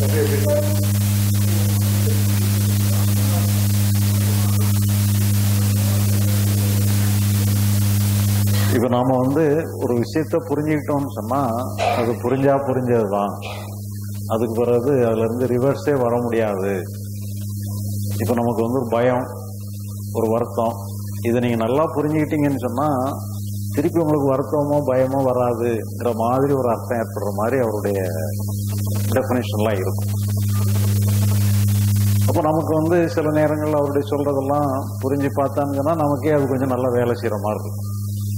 இப்போ நாம வந்து ஒரு விஷயத்த புரிஞ்சுக்கிட்டோம்னு சொன்னா அது புரிஞ்சா புரிஞ்சது தான் அதுக்கு பிறகு அதுல இருந்து ரிவர்ஸே வர முடியாது இப்போ நமக்கு வந்து ஒரு பயம் ஒரு வருத்தம் இதை நீங்க நல்லா புரிஞ்சுக்கிட்டீங்கன்னு சொன்னா திருப்பி உங்களுக்கு வருத்தமோ பயமோ வராதுங்கிற மாதிரி ஒரு அர்த்தம் ஏற்படுற மாதிரி அவருடைய டெஃபினேஷன்லாம் இருக்கும் அப்போ நமக்கு வந்து சில நேரங்கள்ல அவருடைய சொல்றதெல்லாம் புரிஞ்சு பார்த்தான்னு சொன்னா நமக்கே அது கொஞ்சம் நல்லா வேலை செய்யற மாதிரி இருக்கும்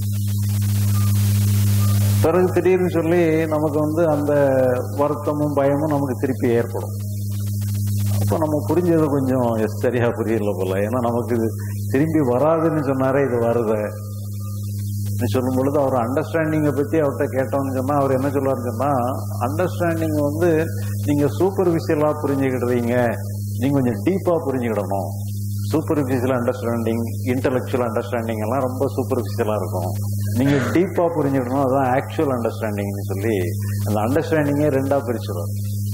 பிறகு திடீர்னு சொல்லி நமக்கு வந்து அந்த வருத்தமும் பயமும் நமக்கு திருப்பி ஏற்படும் அப்போ நம்ம புரிஞ்சது கொஞ்சம் எஸ் சரியா புரியல போல ஏன்னா நமக்கு இது திரும்பி வராதுன்னு சொன்னாரே இது வருத நீ சொல்லும் பொழுது அவர் அண்டர்ஸ்டாண்டிங்கை பத்தி அவர்கிட்ட கேட்டோம்னு சொன்னா அவர் என்ன சொல்லுவாருன்னு சொன்னா அண்டர்ஸ்டாண்டிங் வந்து நீங்க சூப்பர்ஃபிஷியலா புரிஞ்சுக்கிடுறீங்க நீங்க கொஞ்சம் டீப்பா புரிஞ்சுக்கிடணும் சூப்பர்ஃபிஷியல் அண்டர்ஸ்டாண்டிங் இன்டலெக்சுவல் அண்டர்ஸ்டாண்டிங் எல்லாம் ரொம்ப சூப்பர்ஃபிஷியலா இருக்கும் நீங்க டீப்பா புரிஞ்சுக்கணும் அதான் ஆக்சுவல் அண்டர்ஸ்டாண்டிங்னு சொல்லி அந்த அண்டர்ஸ்டாண்டிங்கே ரெண்டா பிரிச்சிடும்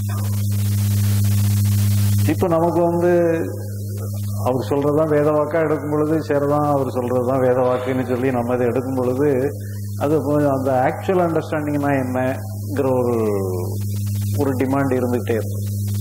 இப்போ நமக்கு வந்து அவர் சொல்றதுதான் வேத வாக்கா எடுக்கும் பொழுது சரிதான் அவர் சொல்றதுதான் வேத வாக்குன்னு சொல்லி நம்ம இதை எடுக்கும் பொழுது அது கொஞ்சம் அந்த ஆக்சுவல் அண்டர்ஸ்டாண்டிங்னா என்னங்கிற ஒரு ஒரு டிமாண்ட் இருந்துகிட்டே இருக்கும்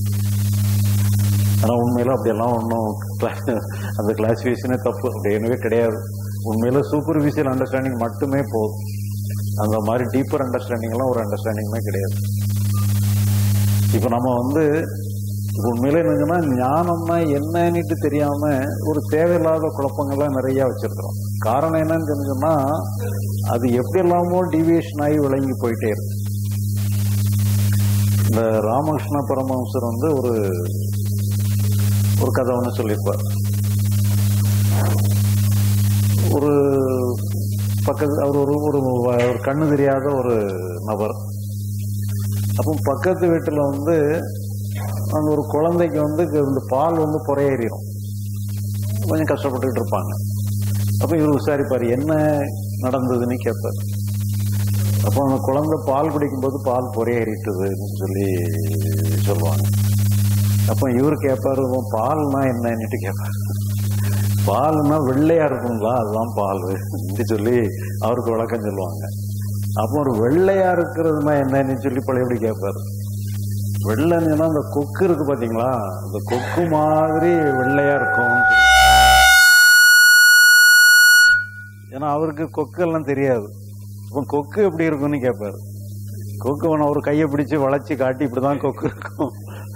ஆனா உண்மையில அப்படியெல்லாம் ஒன்றும் அந்த கிளாசிஃபிகேஷனே தப்பு அப்படி எனவே கிடையாது உண்மையில சூப்பர்ஃபிஷியல் அண்டர்ஸ்டாண்டிங் மட்டுமே போதும் அந்த மாதிரி டீப்பர் அண்டர்ஸ்டாண்டிங் எல்லாம் ஒரு அண்டர்ஸ்டாண்டிங்குமே கிடையாது இப்போ நம்ம வந்து இப்ப உண்மையில என்னங்கன்னா ஞானம்னா என்னன்னுட்டு தெரியாம ஒரு தேவையில்லாத குழப்பங்கள்லாம் நிறைய வச்சிருக்கிறோம் காரணம் என்னன்னு தெரிஞ்சோம்னா அது எப்படி எல்லாமோ டிவியேஷன் ஆகி விளங்கி போயிட்டே இருக்கு இந்த ராமகிருஷ்ண பரமஹம்சர் வந்து ஒரு ஒரு கதை ஒன்று சொல்லியிருப்பார் ஒரு பக்கத்து அவர் ஒரு ஒரு வ- ஒரு கண்ணு தெரியாத ஒரு நபர் அப்போ பக்கத்து வீட்டில் வந்து அந்த ஒரு குழந்தைக்கு வந்து இந்த பால் வந்து புறையேறிடும் கொஞ்சம் கஷ்டப்பட்டுக்கிட்டு இருப்பாங்க அப்போ இவர் விசாரிப்பார் என்ன நடந்ததுன்னு கேட்பார் அப்போ அந்த குழந்தை பால் குடிக்கும்போது பால் புறையேறிட்டுதுன்னு சொல்லி சொல்லுவாங்க அப்போ இவர் கேட்பாரு "உன் பால்னா என்னன்னுட்டு கேட்பாரு பால்னா வெள்ளையா இருக்குங்களா அதுதான் பால் சொல்லி அவருக்கு விளக்கம் சொல்லுவாங்க அப்போ ஒரு வெள்ளையா இருக்கிறதுனா என்னன்னு சொல்லி பழையபடி கேட்பாரு வெள்ளைன்னா அந்த கொக்கு இருக்கு பாத்தீங்களா அந்த கொக்கு மாதிரி வெள்ளையா இருக்கும் ஏன்னா அவருக்கு கொக்கு எல்லாம் தெரியாது அப்ப கொக்கு எப்படி இருக்கும்னு கேட்பாரு கொக்கு வேணா ஒரு கையை பிடிச்சு வளைச்சு காட்டி இப்படிதான் கொக்கு இருக்கும்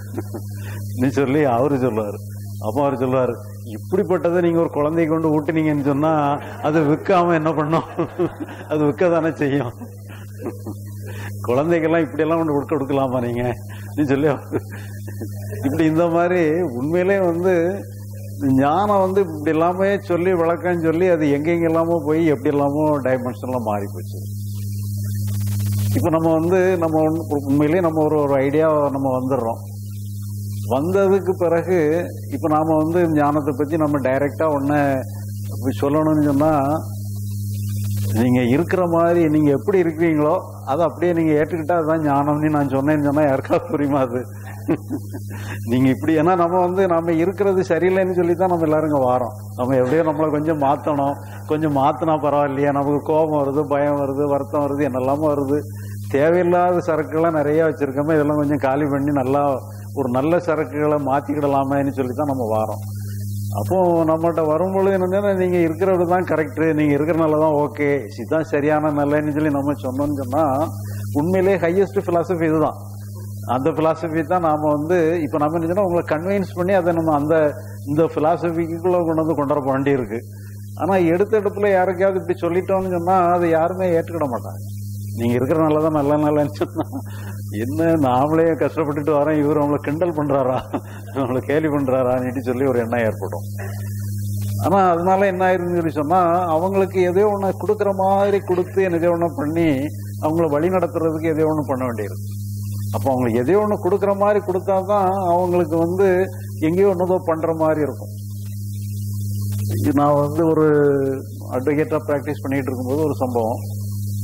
நீ சொல்லி அவரு சொல்லுவாரு அப்போ அவர் சொல்லுவாரு இப்படிப்பட்டதை நீங்க ஒரு குழந்தையை கொண்டு ஊட்டுனீங்கன்னு சொன்னா அது விற்காம என்ன பண்ணும் அது விற்க தானே செய்யும் குழந்தைக்கெல்லாம் இப்படி எல்லாம் கொண்டு கொடுக்க கொடுக்கலாமா நீங்க நீ சொல்லி அவரு- இப்படி இந்த மாதிரி உண்மையிலே வந்து ஞானம் வந்து இப்படி எல்லாமே சொல்லி விளக்கம் சொல்லி அது எங்கெங்க எல்லாமோ போய் எப்படி எல்லாமோ டைமென்ஷன்லாம் மாறி போச்சு இப்போ நம்ம வந்து நம்ம உண்- உண்மையிலேயே நம்ம ஒரு ஒரு ஐடியா நம்ம வந்துடுறோம் வந்ததுக்கு பிறகு இப்போ நாம வந்து ஞானத்தை பத்தி நம்ம டைரக்டா ஒன்ன சொல்லணும்னு சொன்னா நீங்க இருக்கிற மாதிரி நீங்க எப்படி இருக்கிறீங்களோ அதை அப்படியே நீங்க ஏற்றுக்கிட்டா அதுதான் ஞானம்னு நான் சொன்னேன்னு சொன்னா யாருக்காவது புரியுமா அது நீங்க இப்படி ஏன்னா நம்ம வந்து நம்ம இருக்கிறது சரியில்லைன்னு சொல்லி தான் நம்ம எல்லாரும் இங்க வாரோம் நம்ம எப்படியோ நம்மளை கொஞ்சம் மாத்தணும் கொஞ்சம் மாத்தினா பரவாயில்லையா நமக்கு கோபம் வருது பயம் வருது வருத்தம் வருது என்னெல்லாமோ வருது தேவையில்லாத சரக்குகளை நிறைய வச்சிருக்கோமே இதெல்லாம் கொஞ்சம் காலி பண்ணி நல்லா ஒரு நல்ல சரக்குகளை மாத்திக்கிடலாமேன்னு சொல்லி தான் நம்ம வாரோம் அப்போ நம்மகிட்ட வரும்பொழுது என்னன்னா நீங்க இருக்கிறது தான் கரெக்ட் நீங்க இருக்கிறனால தான் ஓகே இதுதான் சரியான நல்லன்னு சொல்லி நம்ம சொன்னோம்னு சொன்னா உண்மையிலேயே ஹையஸ்ட் பிலாசபி இதுதான் அந்த பிலாசபி தான் நாம வந்து இப்ப நம்ம என்ன சொன்னா உங்களை கன்வின்ஸ் பண்ணி அதை நம்ம அந்த இந்த பிலாசபிக்குள்ள கொண்டு வந்து கொண்டு வர வேண்டி இருக்கு ஆனா எடுத்த இடத்துல யாருக்கையாவது இப்படி சொல்லிட்டோம்னு சொன்னா அதை யாருமே ஏற்றுக்கிட மாட்டாங்க நீங்க இருக்கிறனால தான் நல்ல நல்லன்னு சொன்னா என்ன நாமளே கஷ்டப்பட்டுட்டு வரோம் இவர் நம்மளை கிண்டல் பண்றாரா நம்மளை கேலி பண்றாரான்னு சொல்லி ஒரு எண்ணம் ஏற்படும் ஆனா அதனால என்ன ஆயிருன்னு சொல்லி சொன்னா அவங்களுக்கு எதையோ ஒண்ணு கொடுக்குற மாதிரி கொடுத்து எதையோ ஒண்ணு பண்ணி அவங்கள வழி நடத்துறதுக்கு எதையோ ஒண்ணு பண்ண வேண்டியிருக்கு அப்போ அவங்களுக்கு எதையோ ஒண்ணு கொடுக்குற மாதிரி கொடுத்தாதான் அவங்களுக்கு வந்து எங்கேயோ ஒன்னதோ பண்ற மாதிரி இருக்கும் இது நான் வந்து ஒரு அட்வொகேட்டா பிராக்டிஸ் பண்ணிட்டு இருக்கும்போது ஒரு சம்பவம்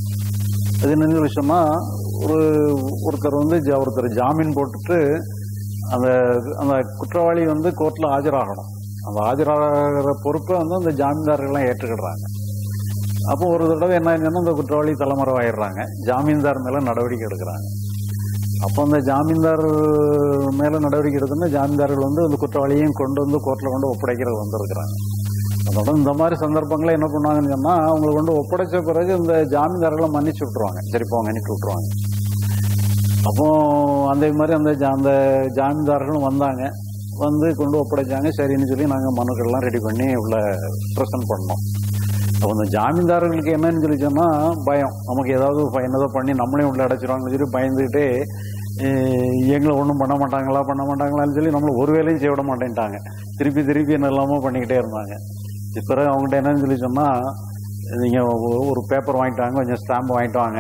அது என்னன்னு சொல்லி சொன்னா ஒரு ஒருத்தர் வந்து ஜா- ஒருத்தர் ஜாமீன் போட்டுட்டு அந்த அந்த குற்றவாளி வந்து கோர்ட்ல ஆஜராகணும் அந்த ஆஜராகிற பொறுப்பை வந்து அந்த ஜாமீன்தார்கள்லாம் ஏற்றுக்கிடுறாங்க அப்போ ஒரு தடவை என்ன ஆயிடுச்சுன்னா அந்த குற்றவாளி தலைமறைவாயிடுறாங்க ஜாமீன்தார் மேல நடவடிக்கை எடுக்கிறாங்க அப்போ அந்த ஜாமீன்தார் மேல நடவடிக்கை எடுத்தோம்னா ஜாமீன்தார்கள் வந்து அந்த குற்றவாளியையும் கொண்டு வந்து கோர்ட்ல கொண்டு ஒப்படைக்கிறது வந்திருக்கிறாங்க அதோட இந்த மாதிரி சந்தர்ப்பங்களை என்ன பண்ணுவாங்கன்னு சொன்னா அவங்களை கொண்டு ஒப்படைச்ச பிறகு இந்த ஜாமீன்தார்களை மன்னிச்சு விட்டுருவாங்க சரி போங்க அனுப்பி விட்டுருவாங்க அப்போ அந்த மாதிரி அந்த ஜா- அந்த ஜாமீன்தார்களும் வந்தாங்க வந்து கொண்டு ஒப்படைச்சாங்க சரின்னு சொல்லி நாங்கள் மனுக்கள்லாம் ரெடி பண்ணி உள்ள ப்ரெசென்ட் பண்ணோம் அப்போ அந்த ஜாமீன்தாரர்களுக்கு என்னன்னு சொல்லி சொன்னா பயம் நமக்கு ஏதாவது ஃபைன் ஏதோ பண்ணி நம்மளையும் உள்ள அடைச்சிருவாங்கன்னு சொல்லி பயந்துக்கிட்டே அஹ், எங்களை ஒன்றும் பண்ண மாட்டாங்களா பண்ண மாட்டாங்களான்னு சொல்லி நம்மளை ஒரு வேலையும் செய்ய விட மாட்டேன்ட்டாங்க திருப்பி திருப்பி என்ன இல்லாமல் பண்ணிக்கிட்டே இருந்தாங்க பிறகு அவங்ககிட்ட என்னன்னு சொல்லி சொன்னா நீங்க ஒ- ஒரு பேப்பர் வாங்கிட்டு வாங்க கொஞ்சம் ஸ்டாம்ப் வாங்கிட்டு வாங்க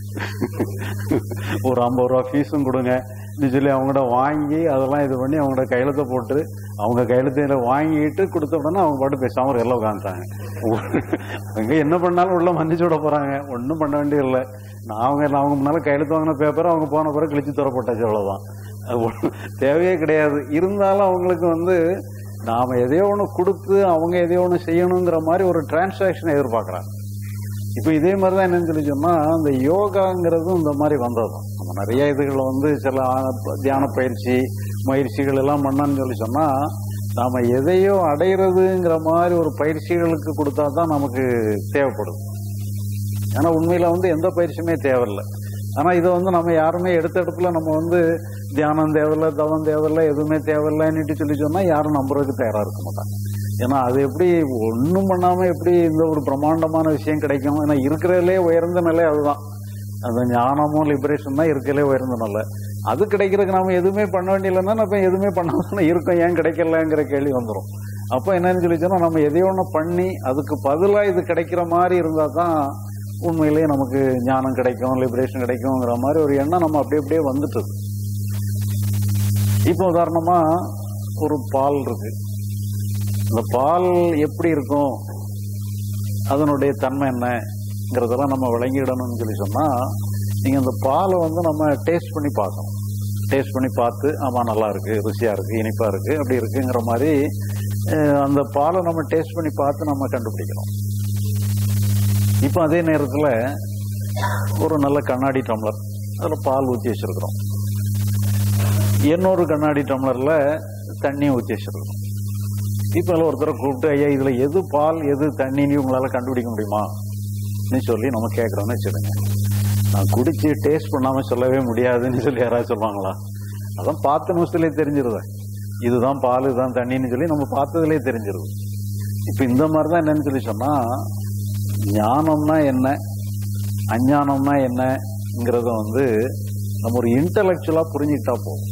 ஒரு ஐம்பது ரூபா ஃபீஸும் கொடுங்க இப்படின்னு சொல்லி அவங்கள்ட்ட வாங்கி அதெல்லாம் இது பண்ணி அவங்களோட கையெழுத்தை போட்டு அவங்க கையெழுத்தையில வாங்கிட்டு கொடுத்த உடனே அவங்க பாட்டு பேசாம ஒரு எல்லாம் உட்காந்துட்டாங்க அங்க என்ன பண்ணாலும் உள்ள மன்னிச்சு விட போறாங்க ஒன்றும் பண்ண வேண்டியதில்லை நான் அவங்க அவங்க முன்னால கையெழுத்து வாங்கின பேப்பரை அவங்க போன பிறகு கிழிச்சு தர போட்டாச்சு அவ்வளவுதான் அது ஒண்ணும் தேவையே கிடையாது இருந்தாலும் அவங்களுக்கு வந்து நாம எதையோ ஒன்று கொடுத்து அவங்க எதையோ ஒன்று செய்யணுங்கிற மாதிரி ஒரு டிரான்சாக்ஷனை எதிர்பார்க்குறாங்க இப்போ இதே மாதிரி தான் என்னன்னு சொல்லி சொன்னா இந்த யோகாங்கிறதும் இந்த மாதிரி வந்ததுதான் நம்ம நிறைய இதுகளை வந்து சில ஆ- தியான பயிற்சி பயிற்சிகள் எல்லாம் பண்ணான்னு சொல்லி சொன்னா நாம எதையோ அடையிறதுங்கிற மாதிரி ஒரு பயிற்சிகளுக்கு கொடுத்தா தான் நமக்கு தேவைப்படுது ஏன்னா உண்மையில வந்து எந்த பயிற்சியுமே தேவையில்லை ஆனா இதை வந்து நம்ம யாருமே எடுத்த இடத்துல நம்ம வந்து தியானம் தேவையில்ல தவம் தேவையில்ல எதுவுமே தேவையில்லைன்னு சொல்லி சொன்னா யாரும் நம்புறதுக்கு தயாரா இருக்க மாட்டாங்க ஏன்னா அது எப்படி ஒன்றும் பண்ணாம எப்படி இந்த ஒரு பிரம்மாண்டமான விஷயம் கிடைக்கும் ஏன்னா இருக்கிறதுலே உயர்ந்த நிலை அதுதான் அந்த ஞானமும் லிபரேஷன் தான் இருக்கிறதுலே உயர்ந்த நிலை அது கிடைக்கிறதுக்கு நாம எதுவுமே பண்ண வேண்டியதில்லைன்னா நம்ம எதுவுமே பண்ணாம இருக்கோம் ஏன் கிடைக்கலங்கிற கேள்வி வந்துடும் அப்போ என்னன்னு சொல்லி சொன்னா நம்ம எதையோ ஒன்று பண்ணி அதுக்கு பதிலா இது கிடைக்கிற மாதிரி இருந்தா தான் உண்மையிலேயே நமக்கு ஞானம் கிடைக்கும் லிபரேஷன் கிடைக்குங்கிற மாதிரி ஒரு எண்ணம் நம்ம அப்படியே அப்படியே வந்துட்டு இப்போ உதாரணமா ஒரு பால் இருக்கு அந்த பால் எப்படி இருக்கும் அதனுடைய தன்மை என்னங்கிறதெல்லாம் நம்ம விளங்கிடணும்னு சொல்லி சொன்னா நீங்க அந்த பாலை வந்து நம்ம டேஸ்ட் பண்ணி பார்க்கணும் டேஸ்ட் பண்ணி பார்த்து ஆமா நல்லா இருக்கு ருசியா இருக்கு இனிப்பா இருக்கு அப்படி இருக்குங்கிற மாதிரி அஹ், அந்த பாலை நம்ம டேஸ்ட் பண்ணி பார்த்து நம்ம கண்டுபிடிக்கணும் இப்போ அதே நேரத்துல ஒரு நல்ல கண்ணாடி டம்ளர் அதுல பால் ஊற்றி வச்சிருக்கிறோம் இன்னொரு கண்ணாடி டம்ளர்ல தண்ணியும் ஊற்றி வச்சிருக்கிறோம் இப்போ அதில் ஒருத்தரை கூப்பிட்டு ஐயா இதுல எது பால் எது தண்ணின்னு உங்களால கண்டுபிடிக்க முடியுமா ன்னு சொல்லி நம்ம கேட்குறோம்னு வச்சுடுங்க நான் குடிச்சு டேஸ்ட் பண்ணாம சொல்லவே முடியாதுன்னு சொல்லி யாராவது சொல்லுவாங்களா அதான் பார்த்த நிமிஷத்துலேயே தெரிஞ்சிருது இதுதான் பால் இதுதான் தண்ணின்னு சொல்லி நம்ம பார்த்ததுலேயே தெரிஞ்சிருது இப்போ இந்த மாதிரி தான் என்னன்னு சொல்லி சொன்னா ஞானம்னா என்ன அஞ்ஞானம்னா என்னங்கிறத வந்து நம்ம ஒரு இன்டலெக்சுவலா புரிஞ்சுக்கிட்டா போதும்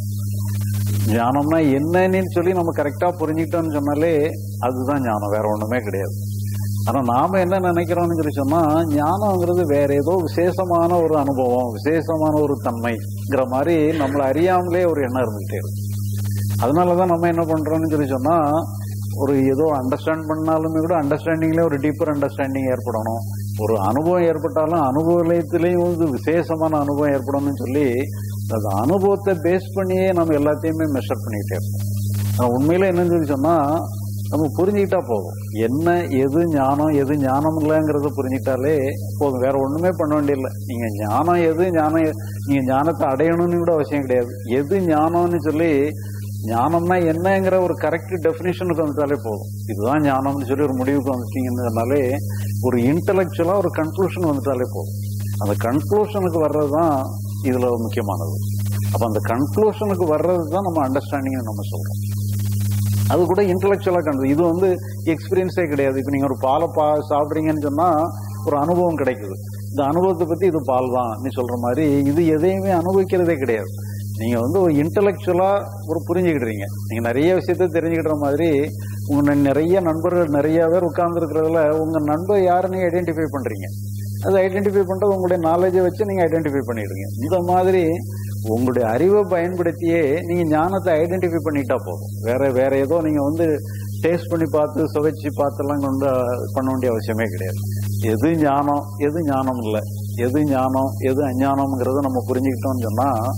ஞானம்னா என்னன்னு சொல்லி நம்ம கரெக்டா புரிஞ்சுக்கிட்டோம்னு சொன்னாலே அதுதான் ஞானம் வேற ஒண்ணுமே கிடையாது ஆனா நாம என்ன நினைக்கிறோம்னு சொல்லி சொன்னா ஞானம்ங்கிறது வேற ஏதோ விசேஷமான ஒரு அனுபவம் விசேஷமான ஒரு தன்மைங்கிற மாதிரி நம்மளை அறியாமலே ஒரு எண்ணம் இருந்துகிட்டே இருக்கு அதனாலதான் நம்ம என்ன பண்றோம்னு சொல்லி சொன்னா ஒரு ஏதோ அண்டர்ஸ்டாண்ட் பண்ணாலுமே கூட அண்டர்ஸ்டாண்டிங்ல ஒரு டீப்பர் அண்டர்ஸ்டாண்டிங் ஏற்படணும் ஒரு அனுபவம் ஏற்பட்டாலும் அனுபவத்திலையும் வந்து விசேஷமான அனுபவம் ஏற்படணும்னு சொல்லி அந்த அனுபவத்தை பேஸ் பண்ணியே நம்ம எல்லாத்தையுமே மெஷர் பண்ணிக்கிட்டே இருக்கோம் ஆனா உண்மையில என்னன்னு சொல்லி சொன்னா நம்ம புரிஞ்சுக்கிட்டா போதும் என்ன எது ஞானம் எது ஞானம் இல்லைங்கிறத புரிஞ்சுக்கிட்டாலே போதும் வேற ஒண்ணுமே பண்ண வேண்டியதில்லை நீங்க ஞானம் எது ஞானம் எ- நீங்க ஞானத்தை அடையணும்னு கூட அவசியம் கிடையாது எது ஞானம்னு சொல்லி ஞானம்னா என்னங்கிற ஒரு கரெக்ட் டெபினிஷனுக்கு வந்துட்டாலே போதும் இதுதான் ஞானம்னு சொல்லி ஒரு முடிவுக்கு வந்துட்டீங்கன்னாலே ஒரு இன்டலெக்சுவலா ஒரு கன்க்ளூஷன் வந்துட்டாலே போதும் அந்த கன்க்ளூஷனுக்கு வர்றது தான் இதுல முக்கியமானது அப்ப அந்த கன்க்ளூஷனுக்கு வர்றது தான் நம்ம அண்டர்ஸ்டாண்டிங் நம்ம சொல்றோம் அது கூட இன்டலெக்சுவலா கண்டது இது வந்து எக்ஸ்பீரியன்ஸே கிடையாது இப்போ நீங்க ஒரு பாலை பா சாப்பிட்றீங்கன்னு சொன்னா ஒரு அனுபவம் கிடைக்குது இந்த அனுபவத்தை பத்தி இது பால் தான் நீ சொல்ற மாதிரி இது எதையுமே அனுபவிக்கிறதே கிடையாது நீங்க வந்து ஒரு இன்டலெக்சுவலா ஒரு புரிஞ்சுக்கிடுறீங்க நீங்க நிறைய விஷயத்த தெரிஞ்சுக்கிற மாதிரி உங்க ந- நிறைய நண்பர்கள் நிறைய பேர் உட்கார்ந்து இருக்கிறதுல உங்க நண்பர் யாருன்னு ஐடென்டிஃபை பண்றீங்க அது ஐடென்டிஃபை பண்றது உங்களுடைய நாலேஜை வச்சு நீங்க ஐடென்டிஃபை பண்ணிடுங்க இந்த மாதிரி உங்களுடைய அறிவை பயன்படுத்தியே நீங்க ஞானத்தை ஐடென்டிஃபை பண்ணிட்டா போதும் வேற வேற ஏதோ நீங்க வந்து டேஸ்ட் பண்ணி பார்த்து சுவைச்சு பார்த்தெல்லாம் கொண்டு பண்ண வேண்டிய அவசியமே கிடையாது எது ஞானம் எது ஞானம் இல்லை எது ஞானம் எது அஞ்ஞானம்ங்கிறத நம்ம புரிஞ்சுக்கிட்டோம்னு சொன்னா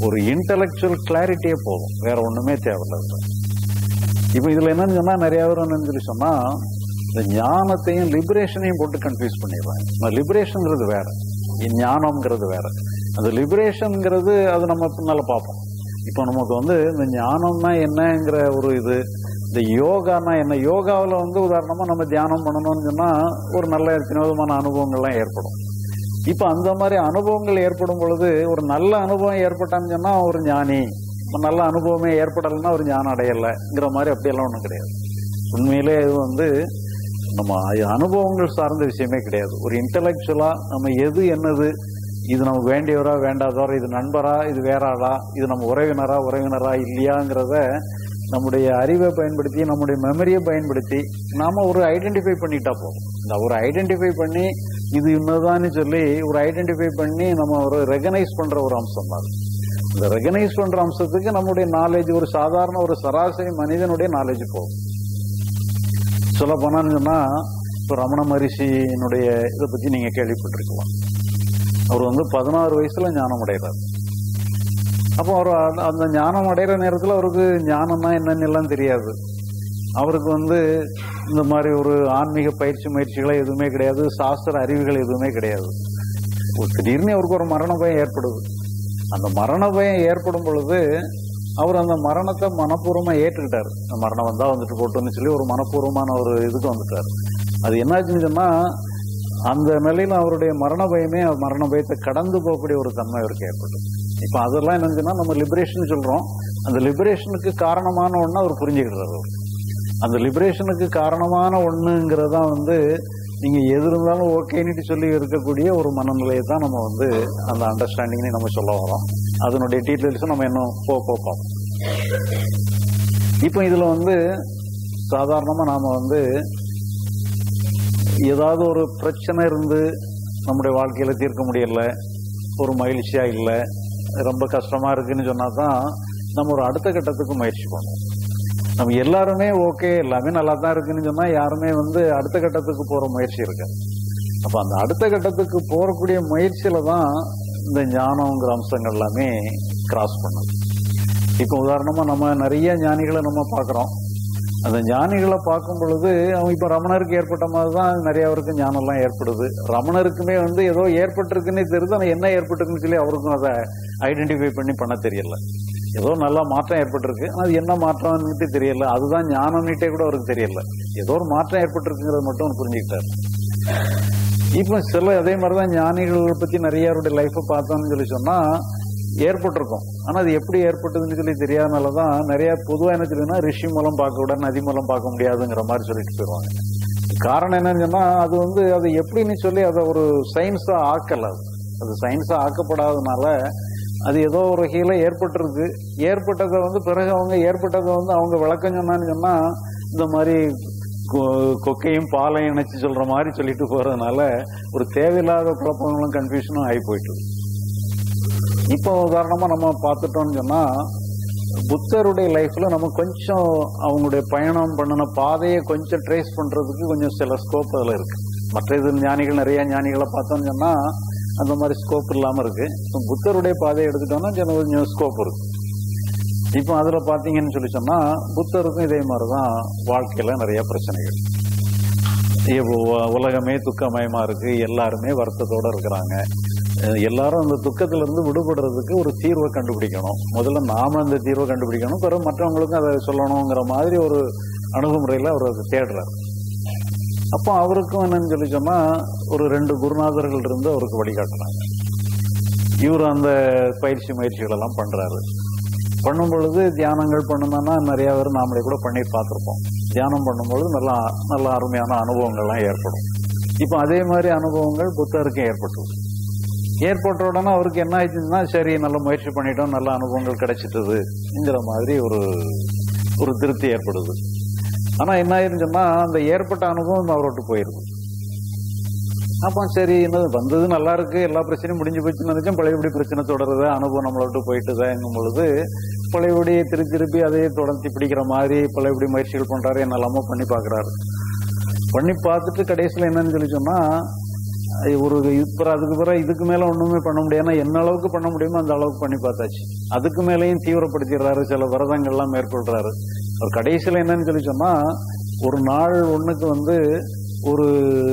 ஒரு இன்டலெக்சுவல் கிளாரிட்டியே போதும் வேற ஒண்ணுமே தேவையில்லை இப்போ இதுல என்னன்னு சொன்னா நிறைய பேர் என்னன்னு சொல்லி சொன்னா இந்த ஞானத்தையும் லிபரேஷனையும் போட்டு கன்ஃபியூஸ் பண்ணிடுறாங்க லிபரேஷன்ங்கிறது வேற ஞானம்ங்கிறது வேற அந்த லிபரேஷன்ங்கிறது அது நம்ம பின்னால பார்ப்போம் இப்போ நமக்கு வந்து இந்த ஞானம்னா என்னங்கிற ஒரு இது இந்த யோகானா என்ன யோகாவில் வந்து உதாரணமா நம்ம தியானம் பண்ணணும்னு சொன்னா ஒரு நல்ல வினோதமான அனுபவங்கள்லாம் ஏற்படும் இப்போ அந்த மாதிரி அனுபவங்கள் ஏற்படும் பொழுது ஒரு நல்ல அனுபவம் ஏற்பட்டான்னு சொன்னா ஒரு ஞானி இப்ப நல்ல அனுபவமே ஏற்படலைன்னா ஒரு ஞானம் அடையலைங்கிற மாதிரி அப்படியெல்லாம் ஒன்றும் கிடையாது உண்மையிலே இது வந்து நம்ம அ- அனுபவங்கள் சார்ந்த விஷயமே கிடையாது ஒரு இன்டலெக்சுவலா நம்ம எது என்னது இது நமக்கு வேண்டியவரா வேண்டாதவரா இது நண்பரா இது வேற ஆளா இது நம்ம உறவினரா உறவினரா இல்லையாங்கிறத நம்முடைய அறிவை பயன்படுத்தி நம்முடைய மெமரியை பயன்படுத்தி நாம ஒரு ஐடென்டிஃபை பண்ணிட்டா போதும் இந்த ஒரு ஐடென்டிஃபை பண்ணி இது இன்னதான்னு சொல்லி ஒரு ஐடென்டிஃபை பண்ணி நம்ம ஒரு ரெகனைஸ் பண்ற ஒரு அம்சம் தான் அது. இந்த ரெகனைஸ் பண்ற அம்சத்துக்கு நம்முடைய நாலேஜ் ஒரு சாதாரண ஒரு சராசரி மனிதனுடைய நாலேஜ் போகும் சொல்ல போனான்னு சொன்னா இப்போ ரமண மரிஷியினுடைய இதை பத்தி நீங்க கேள்விப்பட்டிருக்கலாம் அவர் வந்து பதினாறு வயசுல ஞானம் அடைகிறார் அப்போ அவர் அந்த- அந்த ஞானம் அடைகிற நேரத்தில் அவருக்கு ஞானம்னா என்னன்னு எல்லாம் தெரியாது அவருக்கு வந்து இந்த மாதிரி ஒரு ஆன்மீக பயிற்சி முயற்சிகளே எதுவுமே கிடையாது சாஸ்திர அறிவுகள் எதுவுமே கிடையாது ஒரு திடீர்னு அவருக்கு ஒரு மரண பயம் ஏற்படுது அந்த மரண பயம் ஏற்படும் பொழுது அவர் அந்த மரணத்தை மனப்பூர்வமா ஏற்றுக்கிட்டாரு அந்த மரணம் வந்தா வந்துட்டு போட்டோம்னு சொல்லி ஒரு மனப்பூர்வமான ஒரு இதுக்கு வந்துட்டார் அது என்னாச்சுன்னு சொன்னா அந்த நிலையில அவருடைய மரண பயமே மரண பயத்தை கடந்து போகக்கூடிய ஒரு தன்மை அவருக்கு ஏற்பட்டது இப்ப அதெல்லாம் என்னன்னு சொன்னா நம்ம லிபரேஷன் சொல்றோம் அந்த லிபரேஷனுக்கு காரணமான ஒண்ணு அவர் புரிஞ்சுக்கிறார் அவர் அந்த லிபரேஷனுக்கு காரணமான ஒண்ணுங்கிறதா வந்து நீங்க எது இருந்தாலும் ஓகேன்னுட்டு சொல்லி இருக்கக்கூடிய ஒரு மனநிலையை தான் நம்ம வந்து அந்த அண்டர்ஸ்டாண்டிங்னு நம்ம சொல்ல வரோம் அதனுடைய டீட்டெயில்ஸும் நம்ம இன்னும் போ போ பார்ப்போம் இப்போ இதுல வந்து சாதாரணமா நாம வந்து ஏதாவது ஒரு பிரச்சனை இருந்து நம்முடைய வாழ்க்கையில தீர்க்க முடியல ஒரு மகிழ்ச்சியா இல்லை ரொம்ப கஷ்டமா இருக்குன்னு சொன்னா தான் நம்ம ஒரு அடுத்த கட்டத்துக்கு முயற்சி பண்ணுவோம் நம்ம எல்லாருமே ஓகே எல்லாமே நல்லா தான் இருக்குன்னு சொன்னா யாருமே வந்து அடுத்த கட்டத்துக்கு போற முயற்சி இருக்கு அப்ப அந்த அடுத்த கட்டத்துக்கு போறக்கூடிய முயற்சியில தான் இந்த ஞானங்கிற அம்சங்கள் எல்லாமே கிராஸ் பண்ணும் இப்போ உதாரணமா நம்ம நிறைய ஞானிகளை நம்ம பார்க்கிறோம் அந்த ஞானிகளை பார்க்கும் பொழுது அவங்க இப்ப ரமணருக்கு ஏற்பட்ட மாதிரி தான் நிறைய பேருக்கு ஞானம்லாம் ஏற்படுது ரமணருக்குமே வந்து ஏதோ ஏற்பட்டிருக்குன்னே தெரியுது ஆனா என்ன ஏற்பட்டிருக்குன்னு சொல்லி அவருக்கும் அதை ஐடென்டிஃபை பண்ணி பண்ண தெரியல ஏதோ நல்ல மாற்றம் ஏற்பட்டிருக்கு ஆனா அது என்ன மாற்றம்னுட்டு தெரியல அதுதான் ஞானம்னுட்டே கூட அவருக்கு தெரியல ஏதோ ஒரு மாற்றம் ஏற்பட்டிருக்குங்கிறது மட்டும் அவர் புரிஞ்சுக்கிட்டாரு இப்போ சில அதே மாதிரிதான் ஞானிகளை பத்தி நிறைய அவருடைய லைஃப்பை பார்த்தோம்னு சொல்லி சொன்னா ஏற்பட்டிருக்கும் ஆனா அது எப்படி ஏற்பட்டதுன்னு சொல்லி தெரியாதனாலதான் நிறைய பொதுவா என்ன தெரியுதுன்னா ரிஷி மூலம் பார்க்க கூட நதி மூலம் பார்க்க முடியாதுங்கிற மாதிரி சொல்லிட்டு போயிடுவாங்க காரணம் என்னன்னு சொன்னா அது வந்து அது எப்படின்னு சொல்லி அதை ஒரு சயின்ஸா ஆக்கல அது அது சயின்ஸா ஆக்கப்படாதனால அது ஏதோ ஒரு வகையில ஏற்பட்டிருக்கு ஏற்பட்டதை வந்து பிறகு அவங்க ஏற்பட்டதை வந்து அவங்க விளக்கம் சொன்னான்னு சொன்னா இந்த மாதிரி கொ- கொக்கையும் பாலையும் இணைச்சு சொல்ற மாதிரி சொல்லிட்டு போறதுனால ஒரு தேவையில்லாத குழப்பங்களும் கன்ஃபியூஷனும் ஆகி போயிட்டு இப்போ உதாரணமா நம்ம பார்த்துட்டோம்னு சொன்னா புத்தருடைய லைஃப்ல நம்ம கொஞ்சம் அவங்களுடைய பயணம் பண்ணின பாதையை கொஞ்சம் ட்ரேஸ் பண்றதுக்கு கொஞ்சம் சில ஸ்கோப் அதுல இருக்கு மற்ற இது ஞானிகள் நிறைய ஞானிகளை பார்த்தோம்னு சொன்னா அந்த மாதிரி ஸ்கோப் இல்லாம இருக்கு இப்ப புத்தருடைய பாதையை எடுத்துட்டோம்னா கொஞ்சம் கொஞ்சம் ஸ்கோப் இருக்கு இப்போ அதுல பாத்தீங்கன்னு சொல்லி சொன்னா புத்தருக்கும் இதே மாதிரிதான் வாழ்க்கையில நிறைய பிரச்சனைகள் இப்போ உ- உலகமே துக்கமயமா இருக்கு எல்லாருமே வருத்தத்தோட இருக்கிறாங்க அஹ் எல்லாரும் அந்த துக்கத்துல இருந்து விடுபடுறதுக்கு ஒரு தீர்வை கண்டுபிடிக்கணும் முதல்ல நாம அந்த தீர்வை கண்டுபிடிக்கணும் பிறகு மற்றவங்களுக்கும் அதை சொல்லணுங்கிற மாதிரி ஒரு அணுகுமுறையில அவர் அதை தேடுறாரு அப்போ அவருக்கும் என்னன்னு சொல்லி சொன்னா ஒரு ரெண்டு குருநாதர்கள் இருந்து அவருக்கு வழிகாட்டுறாங்க இவர் அந்த பயிற்சி முயற்சிகள் எல்லாம் பண்றாரு பண்ணும் பொழுது தியானங்கள் பண்ணணும்னா நிறைய பேர் நாமளே கூட பண்ணி பார்த்துருப்போம் தியானம் பண்ணும்பொழுது நல்லா நல்ல அருமையான அனுபவங்கள்லாம் ஏற்படும் இப்போ அதே மாதிரி அனுபவங்கள் புத்தருக்கும் ஏற்பட்டது ஏற்பட்ட உடனே அவருக்கு என்ன ஆயிடுச்சுன்னா சரி நல்ல முயற்சி பண்ணிட்டோம் நல்ல அனுபவங்கள் கிடைச்சிட்டதுங்கிற மாதிரி ஒரு ஒரு திருப்தி ஏற்படுது ஆனா என்ன ஆயிருன்னு சொன்னா அந்த ஏற்பட்ட அனுபவம் அவரை விட்டு போயிருது அப்போ சரி என்னது வந்தது நல்லா இருக்கு எல்லா பிரச்சனையும் முடிஞ்சு போச்சுன்னு நினைச்சோம் பழையபடி பிரச்சனை தொடருது அனுபவம் நம்மளை விட்டு போயிட்டுதாங்கும் பொழுது பழையபடி திருப்பி திருப்பி அதையே தொடர்ந்து பிடிக்கிற மாதிரி பழையபடி முயற்சிகள் பண்றாரு என்னெல்லாமோ பண்ணி பார்க்கறாரு பண்ணி பார்த்துட்டு கடைசியில் என்னன்னு சொல்லி சொன்னா அது ஒரு இப்போ அதுக்கு பிறகு இதுக்கு மேல ஒண்ணுமே பண்ண முடியாது ஏன்னா என்ன அளவுக்கு பண்ண முடியுமோ அந்த அளவுக்கு பண்ணி பார்த்தாச்சு அதுக்கு மேலேயும் தீவிரப்படுத்திடுறாரு சில விரதங்கள்லாம் மேற்கொள்றாரு அவர் கடைசியில் என்னன்னு சொல்லி சொன்னா ஒரு நாள் ஒண்ணுக்கு வந்து ஒரு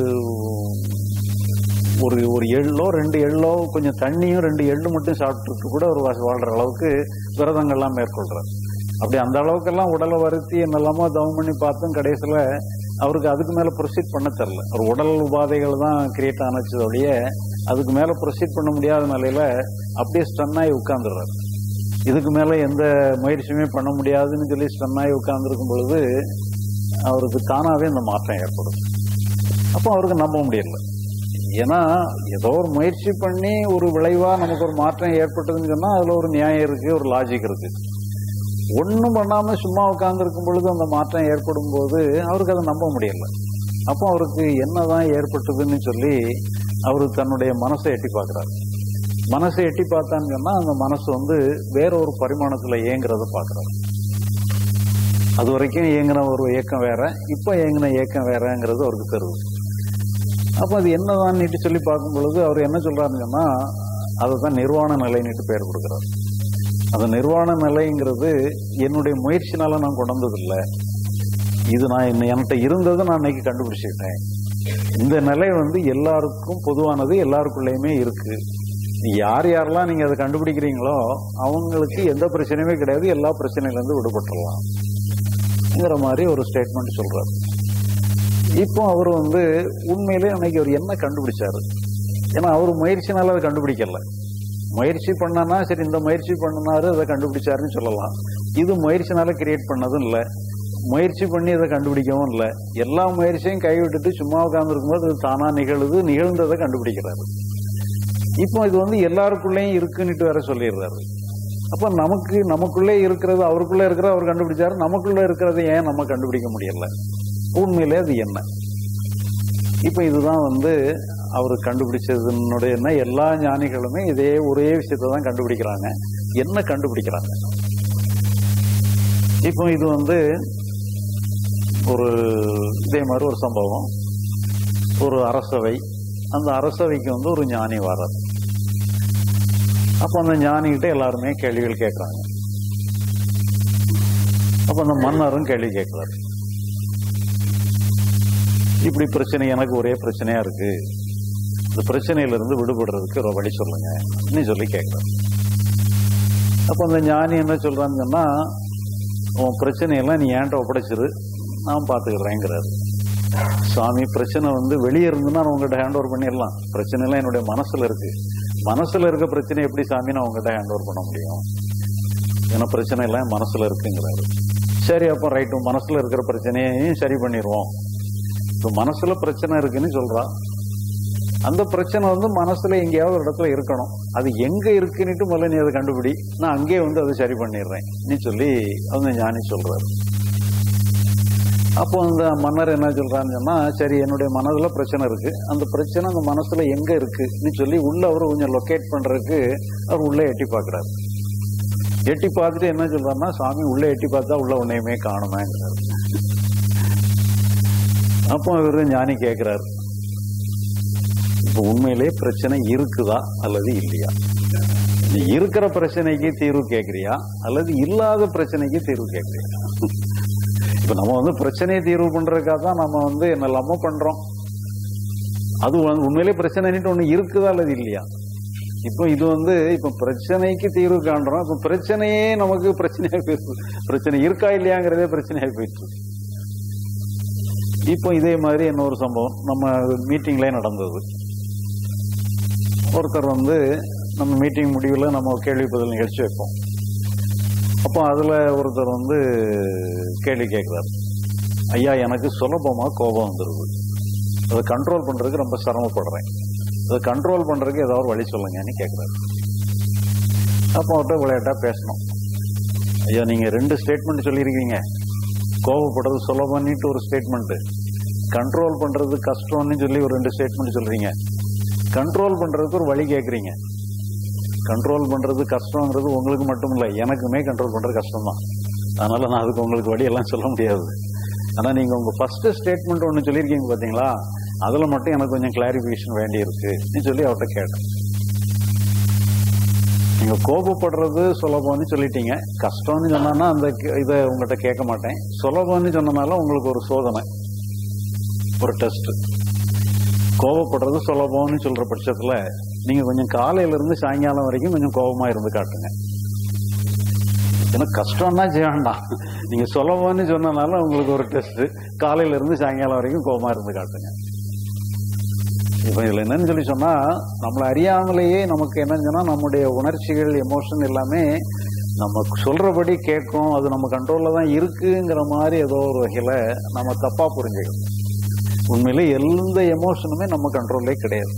ஒரு ஒரு எள்ளோ ரெண்டு எள்ளோ கொஞ்சம் தண்ணியும் ரெண்டு எள்ளு மட்டும் சாப்பிட்டுட்டு கூட ஒரு வா- வாழ்ற அளவுக்கு விரதங்கள்லாம் மேற்கொள்றாரு அப்படி அந்த அளவுக்கெல்லாம் உடலை வருத்தி என்னெல்லாமோ தவம் பண்ணி பார்த்தும் கடைசியில் அவருக்கு அதுக்கு மேலே ப்ரொசீட் பண்ண தெரில ஒரு உடல் உபாதைகள் தான் கிரியேட் ஆனச்சு ஒழிய அதுக்கு மேலே ப்ரொசீட் பண்ண முடியாத நிலையில அப்படியே ஸ்டன்னாகி உட்கார்ந்துடுறாரு இதுக்கு மேலே எந்த முயற்சியுமே பண்ண முடியாதுன்னு சொல்லி ஸ்டன்னாகி உட்கார்ந்துருக்கும் பொழுது அவருக்கு தானாகவே இந்த மாற்றம் ஏற்படும் அப்போ அவருக்கு நம்ப முடியல ஏன்னா ஏதோ ஒரு முயற்சி பண்ணி ஒரு விளைவா நமக்கு ஒரு மாற்றம் ஏற்பட்டதுன்னு சொன்னா அதுல ஒரு நியாயம் இருக்கு ஒரு லாஜிக் இருக்கு ஒண்ணும் பண்ணாம சும்மா உட்கார்ந்துருக்கும் பொழுது அந்த மாற்றம் ஏற்படும் போது அவருக்கு அதை நம்ப முடியல அப்போ அவருக்கு என்னதான் ஏற்பட்டதுன்னு சொல்லி அவரு தன்னுடைய மனசை எட்டி பார்க்கறாரு மனசை எட்டி பார்த்தான்னு சொன்னா அந்த மனசு வந்து வேற ஒரு பரிமாணத்துல இயங்குறத பார்க்கறாரு அது வரைக்கும் இயங்கின ஒரு இயக்கம் வேற இப்ப இயங்கின இயக்கம் வேறங்கிறது அவருக்கு தெரியுது அப்ப அது என்னதான் சொல்லி பார்க்கும் பொழுது அவர் என்ன சொல்றாருன்னு சொன்னா அதை தான் நிர்வாண நிலைன்னுட்டு பேர் கொடுக்குறாரு அந்த நிர்வாண நிலைங்கிறது என்னுடைய முயற்சினால நான் கொண்டு வந்ததில்லை இது நான் இன்ன- என்கிட்ட இருந்ததை நான் இன்னைக்கு கண்டுபிடிச்சிக்கிட்டேன் இந்த நிலை வந்து எல்லாருக்கும் பொதுவானது எல்லாருக்குள்ளேயுமே இருக்கு யார் யாரெல்லாம் நீங்க அதை கண்டுபிடிக்கிறீங்களோ அவங்களுக்கு எந்த பிரச்சனையுமே கிடையாது எல்லா பிரச்சனையில இருந்து விடுபட்டுறலாம்ங்கிற மாதிரி ஒரு ஸ்டேட்மெண்ட் சொல்றாரு இப்போ அவர் வந்து உண்மையிலே அன்னைக்கு அவர் என்ன கண்டுபிடிச்சாரு ஏன்னா அவர் முயற்சினால அதை கண்டுபிடிக்கல முயற்சி பண்ணனா சரி இந்த முயற்சி பண்ணினாரு அதை கண்டுபிடிச்சாருன்னு சொல்லலாம் இது முயற்சினால கிரியேட் பண்ணதும் இல்லை முயற்சி பண்ணி அதை கண்டுபிடிக்கவும் இல்லை எல்லா முயற்சியும் கைவிட்டுட்டு சும்மா உட்கார்ந்து இருக்கும்போது அது தானா நிகழுது நிகழ்ந்ததை கண்டுபிடிக்கிறாரு இப்போ இது வந்து எல்லாருக்குள்ளேயும் இருக்குன்னுட்டு வேற சொல்லிடுறாரு அப்ப நமக்கு நமக்குள்ளே இருக்கிறது அவருக்குள்ள இருக்கிறத அவர் கண்டுபிடிச்சாரு நமக்குள்ள இருக்கிறத ஏன் நம்ம கண்டுபிடிக்க முடியல உண்மையிலே அது என்ன இப்ப இதுதான் வந்து அவர் கண்டுபிடிச்சதுனுடைய என்ன எல்லா ஞானிகளுமே இதே ஒரே விஷயத்தை தான் கண்டுபிடிக்கிறாங்க என்ன கண்டுபிடிக்கிறாங்க இப்போ இது வந்து ஒரு இதே மாதிரி ஒரு சம்பவம் ஒரு அரசவை அந்த அரசவைக்கு வந்து ஒரு ஞானி வர்றார் அப்போ அந்த ஞானிகிட்ட எல்லாருமே கேள்விகள் கேட்குறாங்க அப்போ அந்த மன்னரும் கேள்வி கேட்குறாரு இப்படி பிரச்சனை எனக்கு ஒரே பிரச்சனையா இருக்கு இந்த பிரச்சனையில இருந்து விடுபடுறதுக்கு ஒரு வழி சொல்லுங்க இன்னும் சொல்லி கேட்குறாரு அப்போ அந்த ஞானி என்ன சொல்றான்னு சொன்னா உன் பிரச்சனையெல்லாம் நீ ஏன்ட்ட ஒப்படைச்சிரு நான் பார்த்துக்கிறேங்கிறாரு சுவாமி பிரச்சனை வந்து வெளியே இருந்துன்னா நான் உங்ககிட்ட ஹேண்ட் ஓவர் பண்ணிடலாம் பிரச்சனை எல்லாம் என்னுடைய மனசுல இருக்கு மனசுல இருக்க பிரச்சனை எப்படி சாமி நான் உங்ககிட்ட ஹேண்ட் ஓவர் பண்ண முடியும் ஏன்னா பிரச்சனை எல்லாம் என் மனசுல இருக்குங்கிறாரு சரி அப்போ ரைட்டு மனசுல இருக்கிற பிரச்சனையையும் சரி பண்ணிடுவோம் இப்போ மனசுல பிரச்சனை இருக்குன்னு சொல்றா அந்த பிரச்சனை வந்து மனசுல எங்கேயாவது ஒரு இடத்துல இருக்கணும் அது எங்க இருக்குன்னுட்டு முதல்ல நீ அதை கண்டுபிடி நான் அங்கேயே வந்து அதை சரி பண்ணிடுறேன் நீ சொல்லி அவங்க ஞானி சொல்றாரு அப்போ அந்த மன்னர் என்ன சொல்றான்னு சொன்னா சரி என்னுடைய மனதுல பிரச்சனை இருக்கு அந்த பிரச்சனை அந்த மனசுல எங்க இருக்குன்னு சொல்லி உள்ள அவர் கொஞ்சம் லொக்கேட் பண்றதுக்கு அவர் உள்ள எட்டி பார்க்கறாரு எட்டி பார்த்துட்டு என்ன சொல்றாருன்னா சாமி உள்ள எட்டி பார்த்தா உள்ள உன்னையுமே காணுமேங்கிறாரு அப்போ இவரு ஞானி கேட்கிறாரு இப்போ உண்மையிலே பிரச்சனை இருக்குதா அல்லது இல்லையா நீ இருக்கிற பிரச்சனைக்கு தீர்வு கேட்கறியா அல்லது இல்லாத பிரச்சனைக்கு தீர்வு கேட்கறியா இப்ப நம்ம வந்து பிரச்சனையை தீர்வு பண்றதுக்காக தான் நம்ம வந்து என்னெல்லாமோ பண்றோம் அது வந்து உண்மையிலே பிரச்சனைன்ட்டு ஒண்ணு இருக்குதா அல்லது இல்லையா இப்போ இது வந்து இப்ப பிரச்சனைக்கு தீர்வு காண்றோம் இப்ப பிரச்சனையே நமக்கு பிரச்சனையா போயிடுச்சு பிரச்சனை இருக்கா இல்லையாங்கிறதே பிரச்சனையா போயிடுச்சு இப்போ இதே மாதிரி இன்னொரு சம்பவம் நம்ம மீட்டிங்லேயே நடந்தது ஒருத்தர் வந்து நம்ம மீட்டிங் முடிவில் நம்ம கேள்வி பதில் நிகழ்ச்சி வைப்போம் அப்போ அதில் ஒருத்தர் வந்து கேள்வி கேட்குறாரு ஐயா எனக்கு சுலபமாக கோபம் வந்துடுது அதை கண்ட்ரோல் பண்ணுறதுக்கு ரொம்ப சிரமப்படுறேன் அதை கண்ட்ரோல் பண்ணுறதுக்கு ஏதாவது ஒரு வழி சொல்லுங்கன்னு கேட்குறாரு அப்போ அவர்கிட்ட விளையாட்டாக பேசணும் ஐயா நீங்கள் ரெண்டு ஸ்டேட்மெண்ட் சொல்லியிருக்கீங்க கோபப்படுறது சுலபம்னுட்டு ஒரு ஸ்டேட்மெண்ட்டு கண்ட்ரோல் பண்ணுறது கஷ்டம்னு சொல்லி ஒரு ரெண்டு ஸ்டேட்மெண்ட் சொல்கிறீங்க கண்ட்ரோல் பண்ணுறதுக்கு ஒரு வழி கேட்குறீங்க கண்ட்ரோல் பண்ணுறது கஷ்டங்கிறது உங்களுக்கு மட்டும் இல்லை எனக்குமே கண்ட்ரோல் பண்ணுறது கஷ்டம் தான் அதனால நான் அதுக்கு உங்களுக்கு வழியெல்லாம் சொல்ல முடியாது ஆனால் நீங்கள் உங்கள் ஃபர்ஸ்ட் ஸ்டேட்மெண்ட் ஒன்று சொல்லியிருக்கீங்க பார்த்தீங்களா அதுல மட்டும் எனக்கு கொஞ்சம் கிளாரிபிகேஷன் வேண்டி இருக்குன்னு சொல்லி அவர்கிட்ட கேட்டேன் நீங்க கோபப்படுறது சுலபம்னு சொல்லிட்டீங்க கஷ்டம்னு சொன்னா அந்த கே- இதை உங்கள்கிட்ட கேட்க மாட்டேன் சுலபம்னு சொன்னனால உங்களுக்கு ஒரு சோதனை ஒரு டெஸ்ட் கோபப்படுறது சுலபம்னு சொல்ற பட்சத்துல நீங்க கொஞ்சம் காலையில இருந்து சாயங்காலம் வரைக்கும் கொஞ்சம் கோபமா இருந்து காட்டுங்க ஏன்னா கஷ்டம்னா செய்ய வேண்டாம் நீங்க சுலபம்னு சொன்னனால உங்களுக்கு ஒரு டெஸ்ட் காலையில இருந்து சாயங்காலம் வரைக்கும் கோபமா இருந்து காட்டுங்க இப்ப இதுல என்னன்னு சொல்லி சொன்னா நம்மள அறியாமலேயே நமக்கு என்னன்னு சொன்னா நம்முடைய உணர்ச்சிகள் எமோஷன் எல்லாமே நம்ம சொல்றபடி கேட்கும் அது நம்ம கண்ட்ரோல்ல தான் இருக்குங்கிற மாதிரி ஏதோ ஒரு வகையில நம்ம தப்பா புரிஞ்சுக்கணும் உண்மையிலே எந்த எமோஷனுமே நம்ம கண்ட்ரோல்லே கிடையாது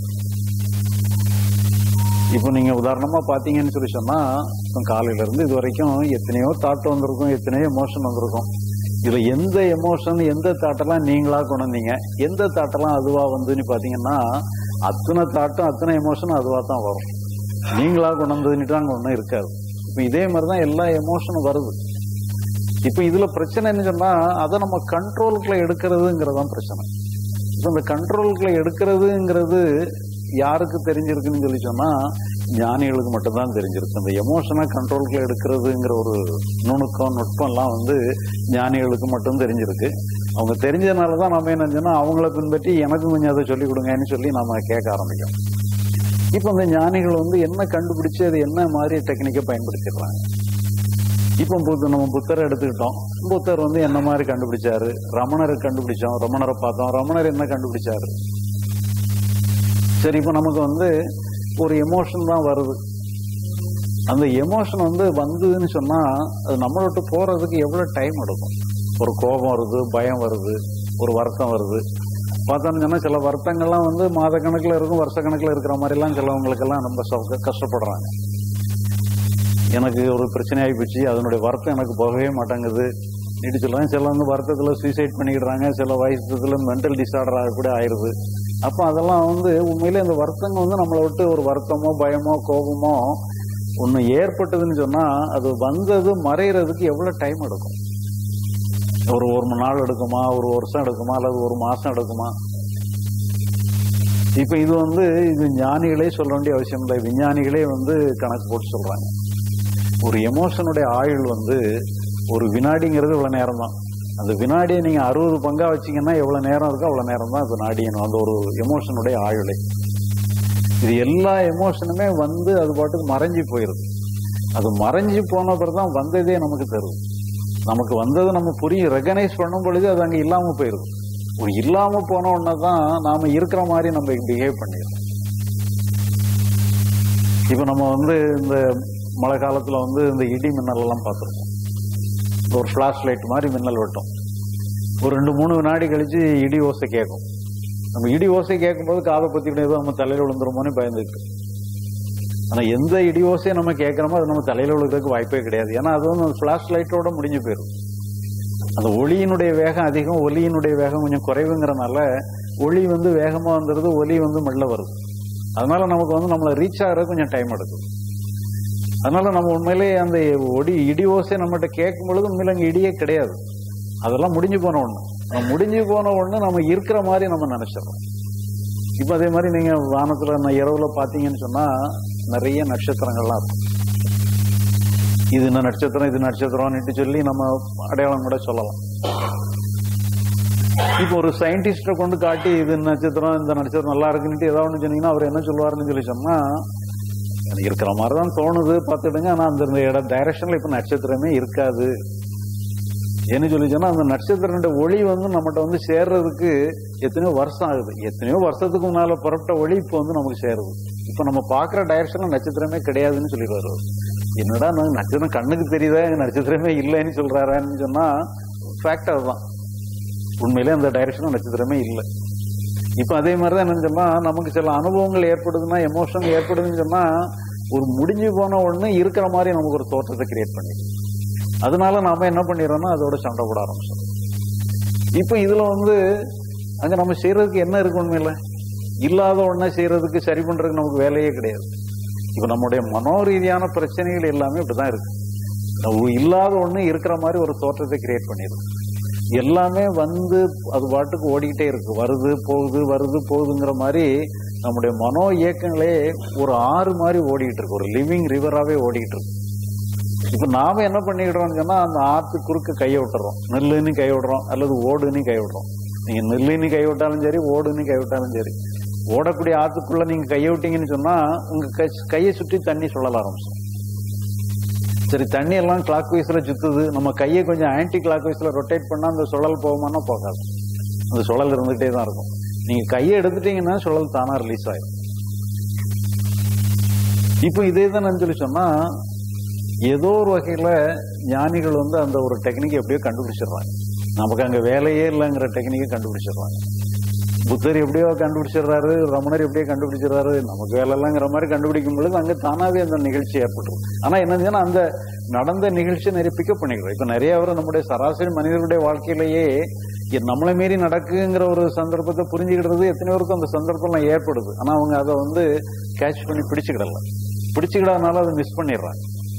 இப்போ நீங்க உதாரணமா பாத்தீங்கன்னு சொல்லி சொன்னா இப்போ காலையில இருந்து இது வரைக்கும் எத்தனையோ தாட் வந்திருக்கும் எத்தனையோ எமோஷன் வந்திருக்கும் இதுல எந்த எமோஷன் எந்த தாட்டெல்லாம் நீங்களா கொண்டு வந்தீங்க எந்த தாட்டெல்லாம் அதுவா வந்துன்னு பாத்தீங்கன்னா அத்தனை தாட்டும் அத்தனை எமோஷனும் அதுவா தான் வரும் நீங்களா கொண்டு வந்ததுன்னுட்டு அங்க ஒன்றும் இருக்காது இப்போ இதே மாதிரி தான் எல்லா எமோஷனும் வருது இப்போ இதுல பிரச்சனை என்ன சொன்னா அதை நம்ம கண்ட்ரோலுக்குள்ள எடுக்கிறதுங்கிறது தான் பிரச்சனை இப்போ இந்த கண்ட்ரோலுக்குள்ள எடுக்கிறதுங்கிறது யாருக்கு தெரிஞ்சிருக்குன்னு சொல்லி சொன்னா ஞானிகளுக்கு மட்டும்தான் தெரிஞ்சிருக்கு அந்த எமோஷனை கண்ட்ரோலுக்குள்ள எடுக்கிறதுங்கிற ஒரு நுணுக்கம் நுட்பம்லாம் வந்து ஞானிகளுக்கு மட்டும் தெரிஞ்சிருக்கு அவங்க தெரிஞ்சதுனால தான் நம்ம என்ன செஞ்சோம்னா அவங்கள பின்பற்றி எனக்கும் கொஞ்சம் அதை சொல்லிக் கொடுங்கன்னு சொல்லி நம்ம கேட்க ஆரம்பிக்கும் இப்போ இந்த ஞானிகள் வந்து என்ன கண்டுபிடிச்சு அது என்ன மாதிரி டெக்னிக்கை பயன்படுத்திடுறாங்க இப்போ புத்த நம்ம புத்தரை எடுத்துக்கிட்டோம் புத்தர் வந்து என்ன மாதிரி கண்டுபிடிச்சாரு ரமணரை கண்டுபிடிச்சோம் ரமணரை பார்த்தோம் ரமணர் என்ன கண்டுபிடிச்சாரு சரி இப்போ நமக்கு வந்து ஒரு எமோஷன் தான் வருது அந்த எமோஷன் வந்து வந்ததுன்னு சொன்னா அது நம்மளை விட்டு போறதுக்கு எவ்வளவு டைம் எடுக்கும் ஒரு கோபம் வருது பயம் வருது ஒரு வருத்தம் வருது பார்த்தோம்னு சொன்னா சில வருத்தங்கள்லாம் வந்து மாத கணக்குல இருக்கும் வருஷ கணக்குல இருக்கிற மாதிரி எல்லாம் சிலவங்களுக்கெல்லாம் ரொம்ப சௌக- கஷ்டப்படுறாங்க எனக்கு ஒரு பிரச்சனை ஆகி போச்சு அதனுடைய வருத்தம் எனக்கு போகவே மாட்டேங்குது நீட்டு சொல்லுவாங்க சில வந்து வருத்தத்தில் சூசைட் பண்ணிக்கிடுறாங்க சில வயசுல மென்டல் டிசார்டர் கூட ஆயிடுது அப்போ அதெல்லாம் வந்து உண்மையிலே அந்த வருத்தங்கள் வந்து நம்மளை விட்டு ஒரு வருத்தமோ பயமோ கோபமோ ஒன்று ஏற்பட்டதுன்னு சொன்னால் அது வந்தது மறைகிறதுக்கு எவ்வளோ டைம் எடுக்கும் ஒரு ஒரு மணி நாள் எடுக்குமா ஒரு வருஷம் எடுக்குமா அல்லது ஒரு மாதம் எடுக்குமா இப்போ இது வந்து இது ஞானிகளே சொல்ல வேண்டிய அவசியம் இல்லை விஞ்ஞானிகளே வந்து கணக்கு போட்டு சொல்கிறாங்க ஒரு எமோஷனுடைய ஆயுள் வந்து ஒரு வினாடிங்கிறது இவ்வளோ நேரம் தான் அந்த வினாடியை நீங்கள் அறுபது பங்கா வச்சீங்கன்னா எவ்வளோ நேரம் இருக்கோ அவ்வளோ நேரம் தான் அது நாடியணும் அந்த ஒரு எமோஷனுடைய ஆயுளை இது எல்லா எமோஷனுமே வந்து அது பாட்டுக்கு மறைஞ்சு போயிருது அது மறைஞ்சு போன பிறகு தான் வந்ததே நமக்கு தருது நமக்கு வந்தது நம்ம புரிய ரெகனைஸ் பண்ணும் பொழுது அது அங்கே இல்லாமல் போயிருது ஒரு இல்லாமல் போன உடனே தான் நாம இருக்கிற மாதிரி நம்ம பிஹேவ் பண்ணிடுறோம் இப்போ நம்ம வந்து இந்த மழை காலத்துல வந்து இந்த இடி மின்னல் எல்லாம் பார்த்துருக்கோம் ஒரு ஃபிளாஷ் லைட் மாதிரி மின்னல் வெட்டும் ஒரு ரெண்டு மூணு வினாடி கழிச்சு இடி ஓசை கேட்கும் நம்ம இடி ஓசை கேட்கும்போது காதை பத்திக்கிட்டு ஏதோ நம்ம தலையில விழுந்துருமோன்னு பயந்துட்டு ஆனா எந்த இடி ஓசையை நம்ம கேட்கறோமோ அது நம்ம தலையில விழுகிறதுக்கு வாய்ப்பே கிடையாது ஏன்னா அது வந்து ஃபிளாஷ் லைட்டோட முடிஞ்சு போயிடும் அந்த ஒளியினுடைய வேகம் அதிகம் ஒலியினுடைய வேகம் கொஞ்சம் குறைவுங்கிறனால ஒளி வந்து வேகமா வந்துடுது ஒலி வந்து மெல்ல வருது அதனால நமக்கு வந்து நம்மளை ரீச் ஆகிறது கொஞ்சம் டைம் எடுக்குது அதனால நம்ம உண்மையிலேயே அந்த ஒடி இடி ஓசை நம்மகிட்ட கேட்கும் பொழுது உண்மையில அங்கே இடியே கிடையாது அதெல்லாம் முடிஞ்சு போன ஒண்ணு நம்ம முடிஞ்சு போன ஒண்ணு நம்ம இருக்கிற மாதிரி நம்ம நினைச்சிடறோம் இப்போ அதே மாதிரி நீங்க வானத்துல நான் இரவுல பாத்தீங்கன்னு சொன்னா நிறைய நட்சத்திரங்கள்லாம் இருக்கும் இது என்ன நட்சத்திரம் இது நட்சத்திரம்னுட்டு சொல்லி நம்ம அடையாளம் கூட சொல்லலாம் இப்போ ஒரு சயின்டிஸ்ட கொண்டு காட்டி இது நட்சத்திரம் இந்த நட்சத்திரம் நல்லா இருக்குன்னுட்டு ஏதாவது ஒன்று சொன்னீங்கன்னா அவர் என்ன சொல்லுவாருன்னு சொல்லி சொன்னா எனக்கு இருக்கிற மாதிரி தான் தோணுது பார்த்துடுங்க ஆனா அந்த இடம் டைரக்ஷன்ல இப்ப நட்சத்திரமே இருக்காது என்ன சொல்லி சொன்னா அந்த நட்சத்திரனுடைய ஒளி வந்து நம்மகிட்ட வந்து சேர்றதுக்கு எத்தனையோ வருஷம் ஆகுது எத்தனையோ வருஷத்துக்கு முன்னால புறப்பட்ட ஒளி இப்போ வந்து நமக்கு சேருது இப்போ நம்ம பார்க்குற டைரக்ஷன்ல நட்சத்திரமே கிடையாதுன்னு சொல்லிடுவாரு அவர். என்னடா நான் நட்சத்திரம் கண்ணுக்கு தெரியுதா நட்சத்திரமே இல்லைன்னு சொல்றாரான்னு சொன்னா ஃபேக்ட் அதுதான் உண்மையிலே அந்த டைரக்ஷன்ல நட்சத்திரமே இல்லை இப்போ அதே மாதிரி தான் என்னன்னு சொன்னா நமக்கு சில அனுபவங்கள் ஏற்படுதுன்னா எமோஷன் ஏற்படுதுன்னு சொன்னா ஒரு முடிஞ்சு போன ஒண்ணு இருக்கிற மாதிரி நமக்கு ஒரு தோற்றத்தை கிரியேட் பண்ணிடுது அதனால நாம என்ன பண்ணிடுறோம்னா அதோட சண்டை போட ஆரம்பிச்சோம் இப்போ இதுல வந்து அங்க நம்ம செய்யறதுக்கு என்ன இருக்கு உண்மையில இல்லாத ஒண்ணை செய்யறதுக்கு சரி பண்றதுக்கு நமக்கு வேலையே கிடையாது இப்போ நம்முடைய மனோரீதியான பிரச்சனைகள் எல்லாமே இப்படிதான் இருக்கு நம்ம இல்லாத ஒண்ணு இருக்கிற மாதிரி ஒரு தோற்றத்தை கிரியேட் பண்ணிடுது எல்லாமே வந்து அது பாட்டுக்கு ஓடிக்கிட்டே இருக்கு வருது போகுது வருது போகுதுங்கிற மாதிரி நம்முடைய மனோ இயக்கங்களே ஒரு ஆறு மாதிரி ஓடிக்கிட்டு இருக்கு ஒரு லிவிங் ரிவராகவே ஓடிக்கிட்டு இருக்கு இப்ப நாம என்ன பண்ணிக்கிட்டோம்னு சொன்னா அந்த ஆத்து குறுக்க கையை விட்டுறோம் நெல்லுன்னு கை விடுறோம் அல்லது ஓடுன்னு கை விடுறோம் நீங்க நெல்லுன்னு கை விட்டாலும் சரி ஓடுன்னு கை விட்டாலும் சரி ஓடக்கூடிய ஆத்துக்குள்ள நீங்க கையை விட்டீங்கன்னு சொன்னா உங்க கை- கையை சுற்றி தண்ணி சுழல ஆரம்பிச்சிடும் சரி தண்ணி எல்லாம் கிளாக் வைஸ்ல சுத்துது நம்ம கையை கொஞ்சம் ஆன்டி கிளாக் வைஸ்ல ரொட்டேட் பண்ணா அந்த சுழல் போகுமானா போகாது அந்த சுழல் இருந்துகிட்டே தான் இருக்கும் நீங்க கையை எடுத்துட்டீங்கன்னா சுழல் தானா ரிலீஸ் ஆயிடும் இப்போ இதே தான் சொல்லி சொன்னா ஏதோ ஒரு வகையில ஞானிகள் வந்து அந்த ஒரு டெக்னிக் எப்படியோ கண்டுபிடிச்சிடுறாங்க நமக்கு அங்க வேலையே இல்லைங்கிற டெக்னிக்கை கண்டுபிடிச்சிடுறாங்க புத்தர் எப்படியோ கண்டுபிடிச்சிடுறாரு ரமணர் எப்படியோ கண்டுபிடிச்சிடுறாரு நமக்கு வேலை இல்லைங்கிற மாதிரி கண்டுபிடிக்கும் பொழுது அங்க தானாவே அந்த நிகழ்ச்சி ஏற்பட்டுரும் ஆனா என்னதுன்னா அந்த நடந்த நிகழ்ச்சியை நிறைய பிக்கப் பண்ணிக்கிறோம் இப்ப நிறைய பேர் நம்முடைய சராசரி மனிதர்களுடைய வாழ்க்கையிலேயே இது நம்மளை மீறி நடக்குங்கிற ஒரு சந்தர்ப்பத்தை புரிஞ்சுக்கிடுறது எத்தனை பேருக்கு அந்த சந்தர்ப்பம்லாம் ஏற்படுது ஆனா அவங்க அதை வந்து கேட்ச் பண்ணி பிடிச்சுக்கிடல பிடிச்சுக்கிடாதனால அதை மிஸ் பண்ணிடுறாங்க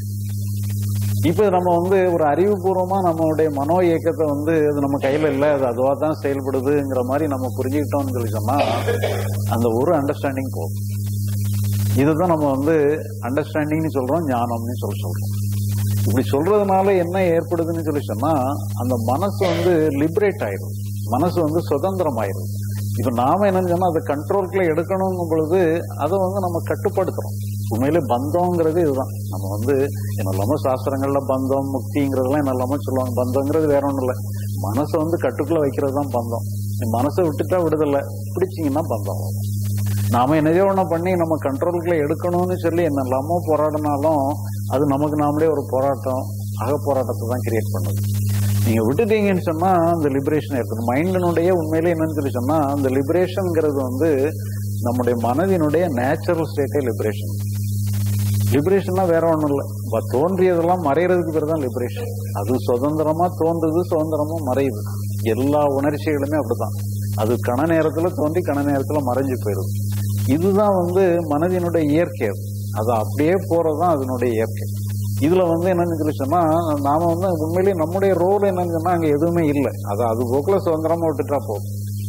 இப்ப நம்ம வந்து ஒரு அறிவுபூர்வமா நம்மளுடைய மனோ இயக்கத்தை வந்து அது நம்ம கையில இல்ல அது அதுவா தான் செயல்படுதுங்கிற மாதிரி நம்ம புரிஞ்சுக்கிட்டோம்னு சொல்லி சொன்னா அந்த ஒரு அண்டர்ஸ்டாண்டிங் போதும் இதுதான் நம்ம வந்து அண்டர்ஸ்டாண்டிங்னு சொல்றோம் ஞானம்னு சொல்லி சொல்றோம் இப்படி சொல்றதுனால என்ன ஏற்படுதுன்னு சொல்லி சொன்னா அந்த மனசு வந்து லிபரேட் ஆயிடும் மனசு வந்து சுதந்திரம் ஆயிடும் இப்ப நாம என்னன்னு சொன்னா அதை கண்ட்ரோல்குள்ள எடுக்கணுங்கும் பொழுது அதை வந்து நம்ம கட்டுப்படுத்துறோம் உண்மையிலே பந்தம்ங்கிறது இதுதான் நம்ம வந்து என்னெல்லாமோ சாஸ்திரங்கள்ல பந்தம் முக்திங்கிறதெல்லாம் என்னெல்லாமோ சொல்லுவாங்க பந்தங்கிறது வேற ஒண்ணும் இல்லை மனசை வந்து கட்டுக்குள்ள வைக்கிறது தான் பந்தம் நீ மனசை விட்டுட்டா விடுதலை பிடிச்சிங்கன்னா பந்தம் வரும். நாம என்னதையோ ஒண்ணு பண்ணி நம்ம கண்ட்ரோலுக்குள்ள எடுக்கணும்னு சொல்லி என்னெல்லாமோ போராடினாலும் அது நமக்கு நாமளே ஒரு போராட்டம் அக போராட்டத்தை தான் கிரியேட் பண்ணுது நீங்க விட்டுட்டீங்கன்னு சொன்னா அந்த லிபரேஷன் இருக்குது மைண்டினுடைய உண்மையிலே என்னன்னு சொல்லி சொன்னா அந்த லிபரேஷன்ங்கிறது வந்து நம்முடைய மனதினுடைய நேச்சுரல் ஸ்டேட்டே லிபரேஷன் லிபரேஷன்லாம் வேற ஒண்ணும் இல்லை இப்ப தோன்றியதெல்லாம் மறையறதுக்கு பேர் தான் லிபரேஷன் அது சுதந்திரமா தோன்றுது சுதந்திரமா மறையுது எல்லா உணர்ச்சிகளுமே அப்படிதான் அது கண நேரத்துல தோன்றி கண நேரத்துல மறைஞ்சு போயிடுது இதுதான் வந்து மனதினுடைய இயற்கை அது. அது அப்படியே போறதுதான் அதனுடைய இயற்கை இதுல வந்து என்னன்னு சொல்லி சொன்னா நாம வந்து உண்மையிலேயே நம்முடைய ரோல் என்னன்னு சொன்னா அங்க எதுவுமே இல்லை அது அது போக்குல சுதந்திரமா விட்டுட்டா போதும்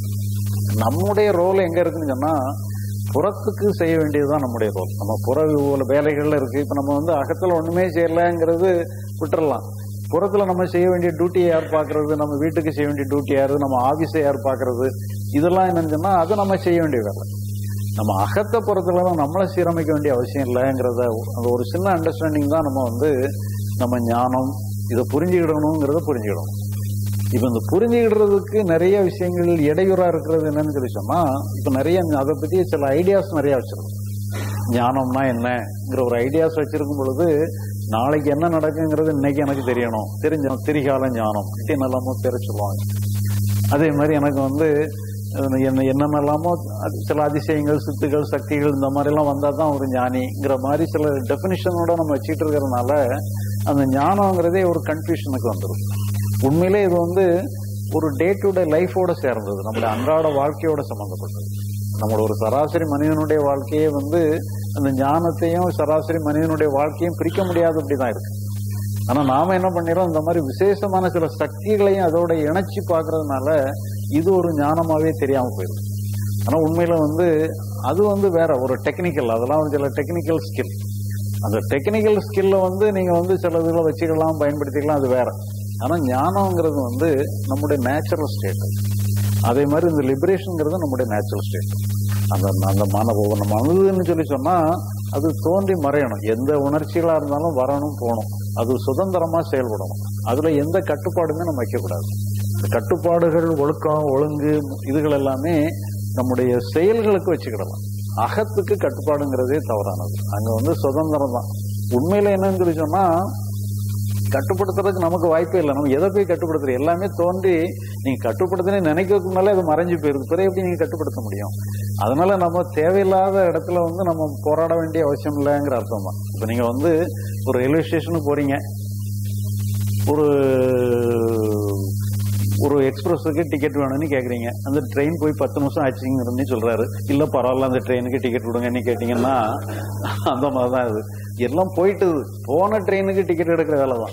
நம்முடைய ரோல் எங்க இருக்குன்னு சொன்னா புறத்துக்கு செய்ய வேண்டியதுதான் நம்முடைய ரோல் நம்ம புற வே- வேலைகள்ல இருக்கு இப்ப நம்ம வந்து அகத்துல ஒண்ணுமே செய்யலங்கிறது விட்டுறலாம் புறத்துல நம்ம செய்ய வேண்டிய டியூட்டியை யார் பாக்குறது நம்ம வீட்டுக்கு செய்ய வேண்டிய டியூட்டி யாரு நம்ம ஆபீஸை யார் பாக்குறது இதெல்லாம் என்னன்னு சொன்னா அதை நம்ம செய்ய வேண்டிய வேலை நம்ம அகத்த புறத்துல தான் நம்மளை சீரமைக்க வேண்டிய அவசியம் இல்லைங்கிறத அந்த ஒரு சின்ன அண்டர்ஸ்டாண்டிங் தான் நம்ம வந்து நம்ம ஞானம் இதை புரிஞ்சுக்கிடணுங்கிறத புரிஞ்சுக்கிடணும் இப்ப இந்த புரிஞ்சுக்கிடுறதுக்கு நிறைய விஷயங்கள் இடையூறா இருக்கிறது என்னன்னு சொல்லி சொன்னா இப்ப நிறைய அதை பத்தி சில ஐடியாஸ் நிறைய வச்சிருக்கோம் ஞானம்னா என்னங்கிற ஒரு ஐடியாஸ் வச்சிருக்கும் பொழுது நாளைக்கு என்ன நடக்குங்கிறது இன்னைக்கு எனக்கு தெரியணும் தெரிஞ்ச திரிகால ஞானம் என்னெல்லாமோ பேர சொல்லுவாங்க அதே மாதிரி எனக்கு வந்து அஹ், என்ன என்னென்னலாமோ அது சில அதிசயங்கள் சித்துகள் சக்திகள் இந்த மாதிரி எல்லாம் வந்தா தான் ஒரு ஞானிங்கிற மாதிரி சில டெபினிஷனோட நம்ம வச்சுட்டு இருக்கிறதுனால அந்த ஞானங்கிறதே ஒரு கன்ஃபியூஷனுக்கு வந்துடும் உண்மையிலே இது வந்து ஒரு டே டு டே லைஃபோட சேர்ந்தது நம்மளுடைய அன்றாட வாழ்க்கையோட சம்பந்தப்பட்டது நம்மளோட ஒரு சராசரி மனிதனுடைய வாழ்க்கையே வந்து அந்த ஞானத்தையும் சராசரி மனிதனுடைய வாழ்க்கையும் பிரிக்க முடியாது அப்படிதான் இருக்கு ஆனா நாம என்ன பண்ணிடுறோம் இந்த மாதிரி விசேஷமான சில சக்திகளையும் அதோட இணைச்சு பார்க்கறதுனால இது ஒரு ஞானமாவே தெரியாம போயிடும் ஆனா உண்மையில வந்து அது வந்து வேற ஒரு டெக்னிக்கல் அதெல்லாம் வந்து சில டெக்னிக்கல் ஸ்கில் அந்த டெக்னிக்கல் ஸ்கில்ல வந்து நீங்க வந்து சில இதுல வச்சுக்கலாம் பயன்படுத்திக்கலாம் அது வேற ஆனா ஞானம்ங்கிறது வந்து நம்முடைய நேச்சுரல் ஸ்டேட் அதே மாதிரி இந்த லிபரேஷன்ங்கிறது நம்முடைய நேச்சுரல் ஸ்டேட் அந்த அந்த மன நம்ம மனதுன்னு சொல்லி சொன்னா அது தோன்றி மறையணும் எந்த உணர்ச்சிகளா இருந்தாலும் வரணும் போகணும் அது சுதந்திரமா செயல்படணும் அதுல எந்த கட்டுப்பாடுமே நம்ம வைக்கக்கூடாது இந்த கட்டுப்பாடுகள் ஒழுக்கம் ஒழுங்கு இதுகள் எல்லாமே நம்முடைய செயல்களுக்கு வச்சுக்கிடலாம் அகத்துக்கு கட்டுப்பாடுங்கிறதே தவறானது அங்க வந்து சுதந்திரம் தான் உண்மையில என்னன்னு சொல்லி சொன்னா கட்டுப்படுத்துறதுக்கு நமக்கு வாய்ப்பே இல்லை நம்ம எதை போய் கட்டுப்படுத்துறது எல்லாமே தோன்றி நீங்க கட்டுப்படுத்துன்னு நினைக்கிறதுக்கு முன்னாலே அது மறைஞ்சு போயிருது பிறகு எப்படி நீங்க கட்டுப்படுத்த முடியும் அதனால நம்ம தேவையில்லாத இடத்துல வந்து நம்ம போராட வேண்டிய அவசியம் இல்லைங்கிற அர்த்தம் தான் இப்ப நீங்க வந்து ஒரு ரயில்வே ஸ்டேஷனுக்கு போறீங்க ஒரு ஒரு எக்ஸ்பிரஸுக்கு டிக்கெட் வேணும்னு கேக்குறீங்க அந்த ட்ரெயின் போய் பத்து நிமிஷம் ஆச்சுங்கிறன்னு சொல்றாரு இல்ல பரவாயில்ல அந்த ட்ரெயினுக்கு டிக்கெட் கொடுங்கன்னு கேட்டீங்கன்னா அந்த மாதிரி தான் இது எல்லாம் போயிட்டு போன ட்ரெயினுக்கு டிக்கெட் எடுக்கிற வேலை தான்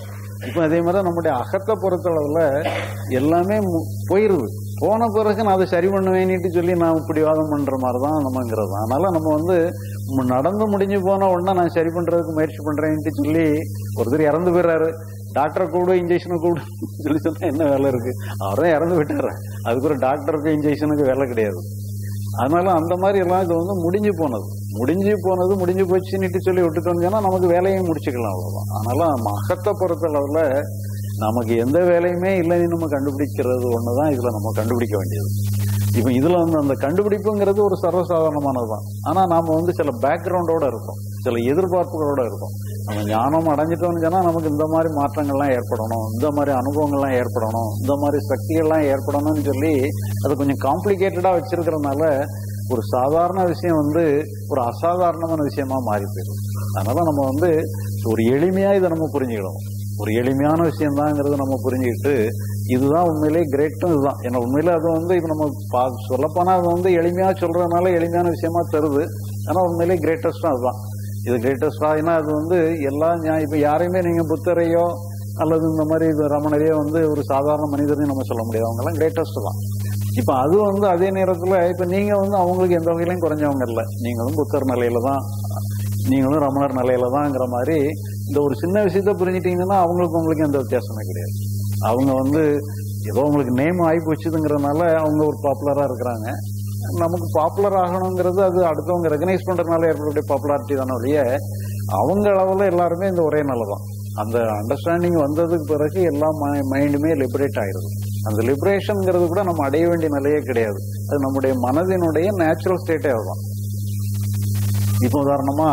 இப்போ அதே மாதிரி தான் நம்முடைய அகத்தை பொறுத்தளவுல எல்லாமே மு- போயிருது போன பிறகு நான் அதை சரி பண்ணுவேன்னுட்டு சொல்லி நான் பிடிவாதம் பண்ற மாதிரி தான் நம்மங்கிறது அதனால நம்ம வந்து மு- நடந்து முடிஞ்சு போன உடனே நான் சரி பண்றதுக்கு முயற்சி பண்றேன்ட்டு சொல்லி ஒருத்தர் இறந்து போயிடுறாரு டாக்டரை கூடு இன்ஜெக்ஷனை கூடு சொல்லி சொன்னா என்ன வேலை இருக்கு அவரும் இறந்து விட்டுறாரு அதுக்கு ஒரு டாக்டருக்கு இன்ஜெக்ஷனுக்கு வேலை கிடையாது அதனால அந்த மாதிரி எல்லாம் இது வந்து முடிஞ்சு போனது முடிஞ்சு போனது முடிஞ்சு போச்சுன்னுட்டு சொல்லி விட்டுட்டோம்னு சொன்னா நமக்கு வேலையும் முடிச்சுக்கலாம் அவ்வளவுதான் அதனால நம்ம அகத்தை பொறுத்தளவுல நமக்கு எந்த வேலையுமே இல்லைன்னு நம்ம கண்டுபிடிக்கிறது ஒண்ணுதான் இதுல நம்ம கண்டுபிடிக்க வேண்டியது இப்ப இதுல வந்து அந்த கண்டுபிடிப்புங்கிறது ஒரு சர்வசாதாரணமானதுதான் ஆனா நாம வந்து சில பேக்ரவுண்டோட இருக்கும் சில எதிர்பார்ப்புகளோட இருக்கும் நம்ம ஞானம் அடைஞ்சிட்டோம்னு சொன்னா நமக்கு இந்த மாதிரி மாற்றங்கள்லாம் ஏற்படணும் இந்த மாதிரி அனுபவங்கள்லாம் ஏற்படணும் இந்த மாதிரி சக்திகள்லாம் ஏற்படணும்னு சொல்லி அது கொஞ்சம் காம்ப்ளிகேட்டடா வச்சிருக்கிறதுனால ஒரு சாதாரண விஷயம் வந்து ஒரு அசாதாரணமான விஷயமா மாறி போயிடும் அதனால நம்ம வந்து ஒரு எளிமையா இதை நம்ம புரிஞ்சுக்கணும் ஒரு எளிமையான விஷயம் தாங்கிறத நம்ம புரிஞ்சுக்கிட்டு இதுதான் உண்மையிலேயே கிரேட்டும் இதுதான் ஏன்னா உண்மையிலே அது வந்து இப்போ நம்ம பா சொல்லப்போனா அது வந்து எளிமையா சொல்றதுனால எளிமையான விஷயமா தருது ஆனா உண்மையிலேயே கிரேட்டஸ்டும் அதுதான் இது கிரேட்டஸ்டா ஏன்னா அது வந்து எல்லா ஞா- இப்ப யாரையுமே நீங்க புத்தரையோ அல்லது இந்த மாதிரி இது ரமணரையோ வந்து ஒரு சாதாரண மனிதரையும் நம்ம சொல்ல முடியாது அவங்க எல்லாம் கிரேட்டஸ்ட் தான் இப்ப அது வந்து அதே நேரத்துல இப்ப நீங்க வந்து அவங்களுக்கு எந்த வகையிலையும் குறைஞ்சவங்க இல்லை நீங்களும் புத்தர் நிலையில தான் நீங்களும் ரமணர் நிலையில தான்ங்கிற மாதிரி இந்த ஒரு சின்ன விஷயத்த புரிஞ்சிட்டீங்கன்னா அவங்களுக்கு உங்களுக்கு எந்த வித்தியாசமே கிடையாது அவங்க வந்து ஏதோ உங்களுக்கு நேம் ஆகி போச்சுதுங்கிறதுனால அவங்க ஒரு பாப்புலரா இருக்கிறாங்க நமக்கு பாப்புலர் ஆகணுங்கிறது அது அடுத்தவங்க ரெகனைஸ் பண்றதுனால ஏற்படக்கூடிய பாப்புலாரிட்டி தானே ஒழிய அவங்க அளவுல எல்லாருமே இந்த ஒரே நிலை தான் அந்த அண்டர்ஸ்டாண்டிங் வந்ததுக்கு பிறகு எல்லா மைண்டுமே லிபரேட் ஆயிருது அந்த லிபரேஷன்ங்கிறது கூட நம்ம அடைய வேண்டிய நிலையே கிடையாது அது நம்முடைய மனதினுடைய நேச்சுரல் ஸ்டேட்டே அதுதான் இப்போ உதாரணமா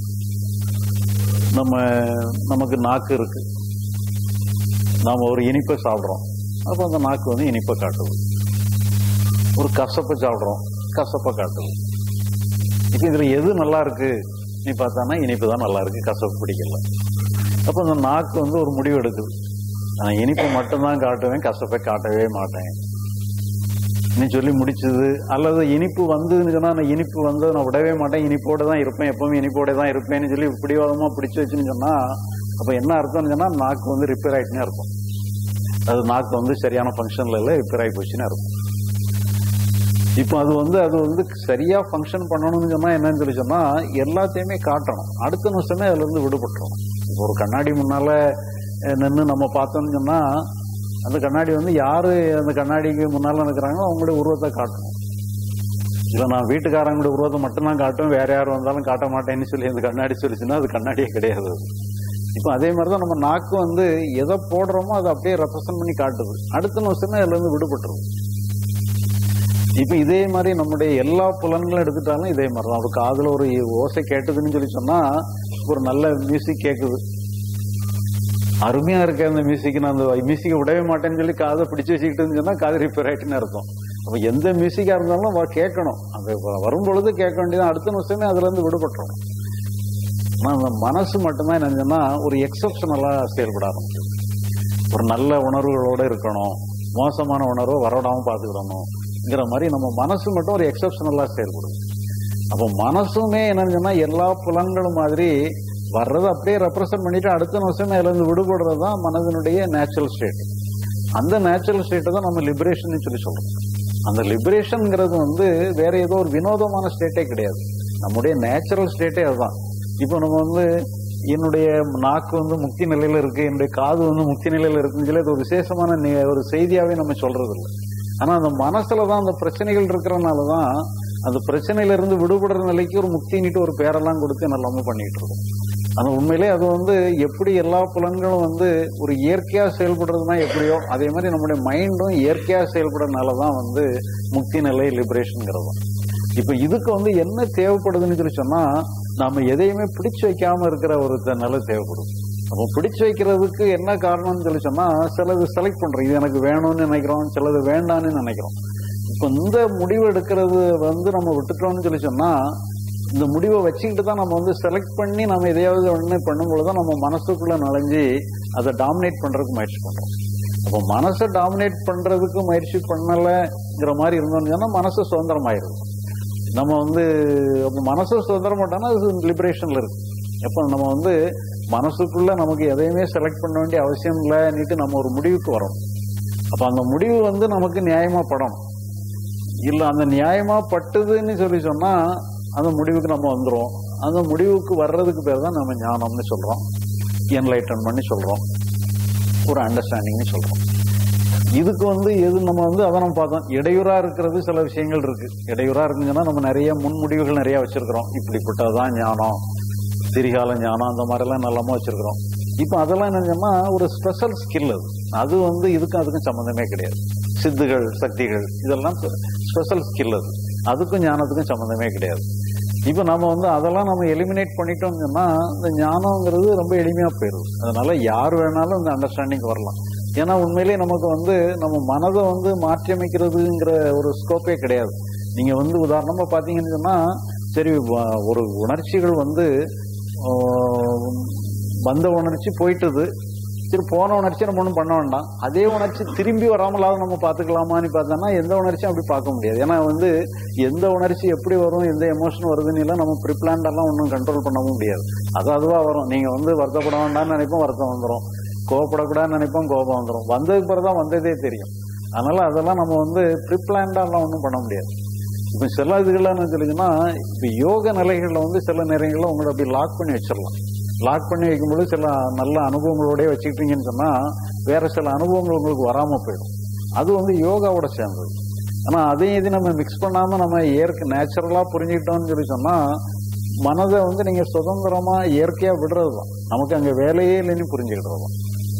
நம்ம நமக்கு நாக்கு இருக்கு நாம ஒரு இனிப்பை சாப்பிடுறோம் அப்போ அந்த நாக்கு வந்து இனிப்பை காட்டுது ஒரு கசப்பை சாப்பிடுறோம் கசப்பை காட்டுது இப்போ இதுல எது நல்லா இருக்கு நீ பார்த்தானா இனிப்பு தான் நல்லா இருக்கு கசப்பு பிடிக்கல அப்போ அந்த நாக்கு வந்து ஒரு முடிவு எடுக்குது நான் இனிப்பை மட்டும்தான் காட்டுவேன் கசப்பை காட்டவே மாட்டேன் நீ சொல்லி முடிச்சது அல்லது இனிப்பு வந்ததுன்னு சொன்னா நான் இனிப்பு வந்து நான் விடவே மாட்டேன் இனிப்போட தான் இருப்பேன் எப்பவுமே இனிப்போட தான் இருப்பேன்னு சொல்லி பிடிவாதமா பிடிச்சு வச்சுன்னு சொன்னா அப்ப என்ன அர்த்தம்னு சொன்னா நாக்கு வந்து ரிப்பேர் ஆயிட்டுனே இருக்கும் அது நாக்கு வந்து சரியான ஃபங்க்ஷன்ல இல்லை ரிப்பேர் ஆகி போச்சுன்னு இருக்கும் இப்போ அது வந்து அது வந்து சரியா ஃபங்க்ஷன் பண்ணணும்னு சொன்னா என்னன்னு சொல்லி சொன்னா எல்லாத்தையுமே காட்டணும் அடுத்த நிமிஷமே அதுல இருந்து விடுபட்டுரும் இப்போ ஒரு கண்ணாடி முன்னால நின்று நம்ம பார்த்தோம்னு சொன்னா அந்த கண்ணாடி வந்து யாரு அந்த கண்ணாடிக்கு முன்னால நிற்கிறாங்களோ அவங்களுடைய உருவத்தை காட்டணும் இல்ல நான் வீட்டுக்காரங்களுடைய உருவத்தை மட்டும்தான் காட்டும் வேற யார் வந்தாலும் காட்ட மாட்டேன்னு சொல்லி அந்த கண்ணாடி சொல்லிச்சுன்னா அது கண்ணாடியே கிடையாது அது. இப்போ அதே மாதிரி தான் நம்ம நாக்கு வந்து எதை போடுறோமோ அதை அப்படியே ரெப்ரசன்ட் பண்ணி காட்டுது அடுத்த நிமிஷமே அதுல இருந்து விடுபட்டுரும் இப்போ இதே மாதிரி நம்முடைய எல்லா புலன்களும் எடுத்துட்டாலும் இதே மாதிரி தான் ஒரு காதுல ஒரு ஓசை கேட்டதுன்னு சொல்லி சொன்னா ஒரு நல்ல மியூசிக் கேட்குது அருமையா இருக்கு அந்த மியூசிக் நான் அந்த மியூசிக்கை விடவே மாட்டேன்னு சொல்லி காதை பிடிச்சு வச்சுக்கிட்டு சொன்னா காது ரிப்பேர் ஆயிட்டுன்னு அர்த்தம் அப்ப எந்த மியூசிக்கா இருந்தாலும் வ- கேட்கணும் அது வ- வரும் பொழுது கேட்க வேண்டியது அடுத்த நிமிஷமே அதுல இருந்து விடுபட்டுரும் ஆனா அந்த மனசு மட்டும்தான் என்னன்னா ஒரு எக்ஸப்ஷனலா செயல்பட ஆரம்பிக்கும் ஒரு நல்ல உணர்வுகளோட இருக்கணும் மோசமான உணர்வை வரவிடாம பாத்துக்கிடணும்ங்கிற மாதிரி நம்ம மனசு மட்டும் ஒரு எக்ஸப்ஷனலா செயல்படும் அப்போ மனசுமே என்னன்னு சொன்னா எல்லா புலன்களும் மாதிரி வர்றதை அப்படியே ரெப்ரசன்ட் பண்ணிட்டு அடுத்த நிமிஷமே அதுல இருந்து விடுபடுறது தான் மனதினுடைய நேச்சுரல் ஸ்டேட் அந்த நேச்சுரல் ஸ்டேட்டை தான் நம்ம லிபரேஷன் சொல்லி சொல்றோம் அந்த லிபரேஷன்ங்கிறது வந்து வேற ஏதோ ஒரு வினோதமான ஸ்டேட்டே கிடையாது நம்முடைய நேச்சுரல் ஸ்டேட்டே அதுதான் இப்போ நம்ம வந்து என்னுடைய நாக்கு வந்து முக்தி நிலையில இருக்கு என்னுடைய காது வந்து முக்தி நிலையில இருக்குன்னு சொல்லி அது ஒரு விசேஷமான நி- ஒரு செய்தியாவே நம்ம சொல்றது இல்லை ஆனா அந்த மனசுல தான் அந்த பிரச்சனைகள் இருக்கிறதுனால தான் அந்த பிரச்சனையில இருந்து விடுபடுற நிலைக்கு ஒரு முக்தின்னுட்டு ஒரு பேரெல்லாம் கொடுத்து நல்லாம பண்ணிட்டு இருக்கோம் ஆனா உண்மையிலே அது வந்து எப்படி எல்லா புலன்களும் வந்து ஒரு இயற்கையா செயல்படுறதுனா எப்படியோ அதே மாதிரி நம்முடைய மைண்டும் இயற்கையா செயல்படுறதுனால தான் வந்து முக்தி நிலை லிபரேஷன்ங்கிறது இப்ப இதுக்கு வந்து என்ன தேவைப்படுதுன்னு சொல்லி சொன்னா நாம எதையுமே பிடிச்சு வைக்காம இருக்கிற ஒரு த- நிலை தேவைப்படும் அப்போ பிடிச்சு வைக்கிறதுக்கு என்ன காரணம்னு சொல்லி சொன்னா சிலது செலக்ட் பண்றோம் இது எனக்கு வேணும்னு நினைக்கிறோம் சிலது வேண்டாம்னு நினைக்கிறோம் இப்ப இந்த முடிவு எடுக்கிறது வந்து நம்ம விட்டுட்டோம்னு சொல்லி சொன்னா இந்த முடிவை வச்சுக்கிட்டு தான் நம்ம வந்து செலக்ட் பண்ணி நம்ம எதையாவது ஒண்ணு பண்ணும்பொழுது தான் நம்ம மனசுக்குள்ள நுழைஞ்சு அதை டாமினேட் பண்றதுக்கு முயற்சி பண்றோம் அப்போ மனசை டாமினேட் பண்றதுக்கு முயற்சி பண்ணலைங்கிற மாதிரி இருந்தோம்னு சொன்னா மனசு சுதந்திரமாயிருது நம்ம வந்து அப்ப மனசு சுதந்திரம் மாட்டோம்னா அது லிபரேஷன்ல இருக்கு எப்போ நம்ம வந்து மனசுக்குள்ள நமக்கு எதையுமே செலக்ட் பண்ண வேண்டிய அவசியம் இல்லைன்னுட்டு நம்ம ஒரு முடிவுக்கு வரோம் அப்ப அந்த முடிவு வந்து நமக்கு நியாயமா படணும் இல்ல அந்த நியாயமா பட்டுதுன்னு சொல்லி சொன்னா அந்த முடிவுக்கு நம்ம வந்துரும் அந்த முடிவுக்கு வர்றதுக்கு பேர் தான் நம்ம ஞானம்னு சொல்றோம் என்லைட்டன்மெண்ட்னு சொல்றோம் ஒரு அண்டர்ஸ்டாண்டிங்னு சொல்றோம் இதுக்கு வந்து எது நம்ம வந்து அதை நம்ம பார்த்தோம் இடையூறா இருக்கிறது சில விஷயங்கள் இருக்கு இடையூறா இருக்குங்கன்னா நம்ம நிறைய முன்முடிவுகள் நிறைய வச்சிருக்கிறோம் இப்படிப்பட்டதான் ஞானம் திரிகால ஞானம் அந்த மாதிரிலாம் நல்லாம வச்சிருக்கிறோம் இப்போ அதெல்லாம் என்னங்கன்னா ஒரு ஸ்பெஷல் ஸ்கில் அது அது வந்து இதுக்கும் அதுக்கும் சம்மந்தமே கிடையாது சித்துகள் சக்திகள் இதெல்லாம் ஸ்பெஷல் ஸ்கில் அது அதுக்கும் ஞானத்துக்கும் சம்மந்தமே கிடையாது இப்போ நம்ம வந்து அதெல்லாம் நம்ம எலிமினேட் பண்ணிட்டோம்னு சொன்னா இந்த ஞானங்கிறது ரொம்ப எளிமையா போயிடுது அதனால யார் வேணாலும் இந்த அண்டர்ஸ்டாண்டிங் வரலாம் ஏன்னா உண்மையிலேயே நமக்கு வந்து நம்ம மனதை வந்து மாற்றி அமைக்கிறதுங்கிற ஒரு ஸ்கோப்பே கிடையாது நீங்க வந்து உதாரணமா பாத்தீங்கன்னு சொன்னா சரி வ- ஒரு உணர்ச்சிகள் வந்து ஆஹ், வந்த உணர்ச்சி போயிட்டது சரி போன உணர்ச்சி நம்ம ஒன்றும் பண்ண வேண்டாம் அதே உணர்ச்சி திரும்பி வராமலாவது நம்ம பார்த்துக்கலாமான்னு பார்த்தோம்னா எந்த உணர்ச்சியும் அப்படி பார்க்க முடியாது ஏன்னா வந்து எந்த உணர்ச்சி எப்படி வரும் எந்த எமோஷன் வருதுன்னு எல்லாம் நம்ம ப்ரிப்ளான்ட் எல்லாம் ஒன்றும் கண்ட்ரோல் பண்ணவும் முடியாது அது அதுவா வரும் நீங்க வந்து வருத்தப்பட வேண்டாம்னு நினைப்போம் வருத்தம் வந்துடும் கோவப்படக்கூடாதுன்னு நினைப்போம் கோபம் வந்துடும் வந்ததுக்கு பிறகு தான் வந்ததே தெரியும் அதனால அதெல்லாம் நம்ம வந்து ப்ரிப்ளான்டாலாம் ஒன்றும் பண்ண முடியாது இப்போ சில இதுகள்லாம் என்ன சொல்லுங்கன்னா இப்போ யோக நிலைகளில் வந்து சில நேரங்களில் உங்களை அப்படி லாக் பண்ணி வச்சிடலாம் லாக் பண்ணி வைக்கும்போது சில நல்ல அனுபவங்களோடய வச்சுக்கிட்டீங்கன்னு சொன்னா வேற சில அனுபவங்கள் உங்களுக்கு வராம போயிடும் அது வந்து யோகாவோட சேர்ந்தது ஆனா அதையும் இது நம்ம மிக்ஸ் பண்ணாம நம்ம இயற்கை நேச்சுரலா புரிஞ்சுக்கிட்டோம்னு சொல்லி சொன்னா மனதை வந்து நீங்க சுதந்திரமா இயற்கையா விடுறது தான் நமக்கு அங்க வேலையே இல்லைன்னு புரிஞ்சுக்கிடுறது தான்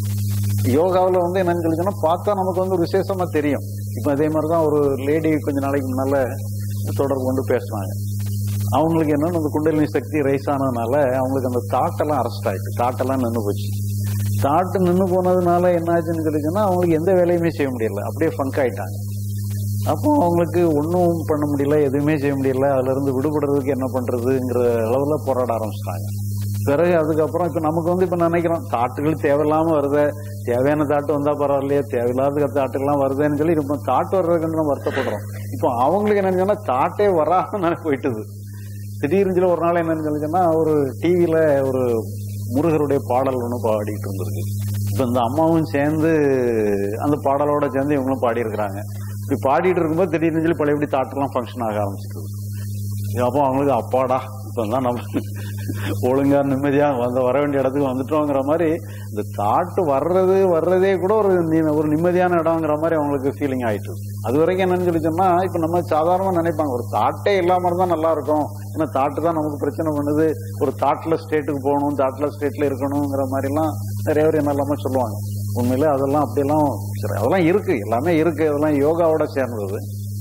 யோகாவில் வந்து என்னன்னு சொல்லி சொன்னா பார்த்தா நமக்கு வந்து ஒரு விசேஷமா தெரியும் இப்போ அதே மாதிரி தான் ஒரு லேடி கொஞ்ச நாளைக்கு முன்னால தொடர்பு கொண்டு பேசுனாங்க அவங்களுக்கு என்னன்னு அந்த குண்டலினி சக்தி ரைஸ் ஆனதுனால அவங்களுக்கு அந்த தாட்டெல்லாம் அரெஸ்ட் ஆயிட்டு தாட்டெல்லாம் நின்று போச்சு தாட்டு நின்று போனதுனால என்னாச்சுன்னு சொல்லி சொன்னா அவங்களுக்கு எந்த வேலையுமே செய்ய முடியல அப்படியே ஃபங்க் ஆயிட்டாங்க அப்போ அவங்களுக்கு ஒன்றும் பண்ண முடியல எதுவுமே செய்ய முடியல அதுல இருந்து விடுபடுறதுக்கு என்ன பண்றதுங்கிற அளவுல போராட ஆரம்பிச்சிட்டாங்க பிறகு அதுக்கப்புறம் இப்ப நமக்கு வந்து இப்ப நினைக்கிறோம் தாட்டுகள் தேவையில்லாம வருதே தேவையான தாட்டு வந்தா பரவாயில்லையே தேவையில்லாத தாட்டுகள்லாம் வருதுன்னு சொல்லி இப்போ தாட்டு வர்றதுக்கு நம்ம வருத்தப்படுறோம் இப்போ அவங்களுக்கு என்னன்னு சொன்னா தாட்டே வராம நான் போயிட்டுது திடீர்னு சொல்லி ஒரு நாள் என்னன்னு சொல்லி சொன்னா ஒரு டிவியில ஒரு முருகருடைய பாடல் ஒன்று பாடிட்டு இருந்திருக்கு இப்போ இந்த அம்மாவும் சேர்ந்து அந்த பாடலோட சேர்ந்து இவங்களும் பாடியிருக்கிறாங்க இப்படி பாடிட்டு இருக்கும்போது திடீர்னு சொல்லி பழையபடி தாட்டெல்லாம் ஃபங்க்ஷன் ஆக ஆரம்பிச்சிருது அப்போ அவங்களுக்கு அப்பாடா இப்போ தான் நம்ம ஒழுங்கா நிம்மதியா வந்து வர வேண்டிய இடத்துக்கு வந்துட்டோங்கிற மாதிரி இந்த தாட்டு வர்றது வர்றதே கூட ஒரு நி- ஒரு நிம்மதியான இடங்கிற மாதிரி அவங்களுக்கு ஃபீலிங் ஆயிட்டு அது வரைக்கும் என்னன்னு சொல்லி சொன்னா இப்ப நம்ம சாதாரணமா நினைப்பாங்க ஒரு தாட்டே இல்லாம இருந்தா நல்லா இருக்கும் ஏன்னா தாட்டு தான் நமக்கு பிரச்சனை பண்ணுது ஒரு தாட்ல ஸ்டேட்டுக்கு போகணும் தாட்ல ஸ்டேட்ல இருக்கணுங்கிற மாதிரி எல்லாம் நிறைய பேர் என்ன இல்லாம சொல்லுவாங்க உண்மையில அதெல்லாம் அப்படியெல்லாம் சரி அதெல்லாம் இருக்கு எல்லாமே இருக்கு அதெல்லாம் யோகாவோட சேர்ந்தது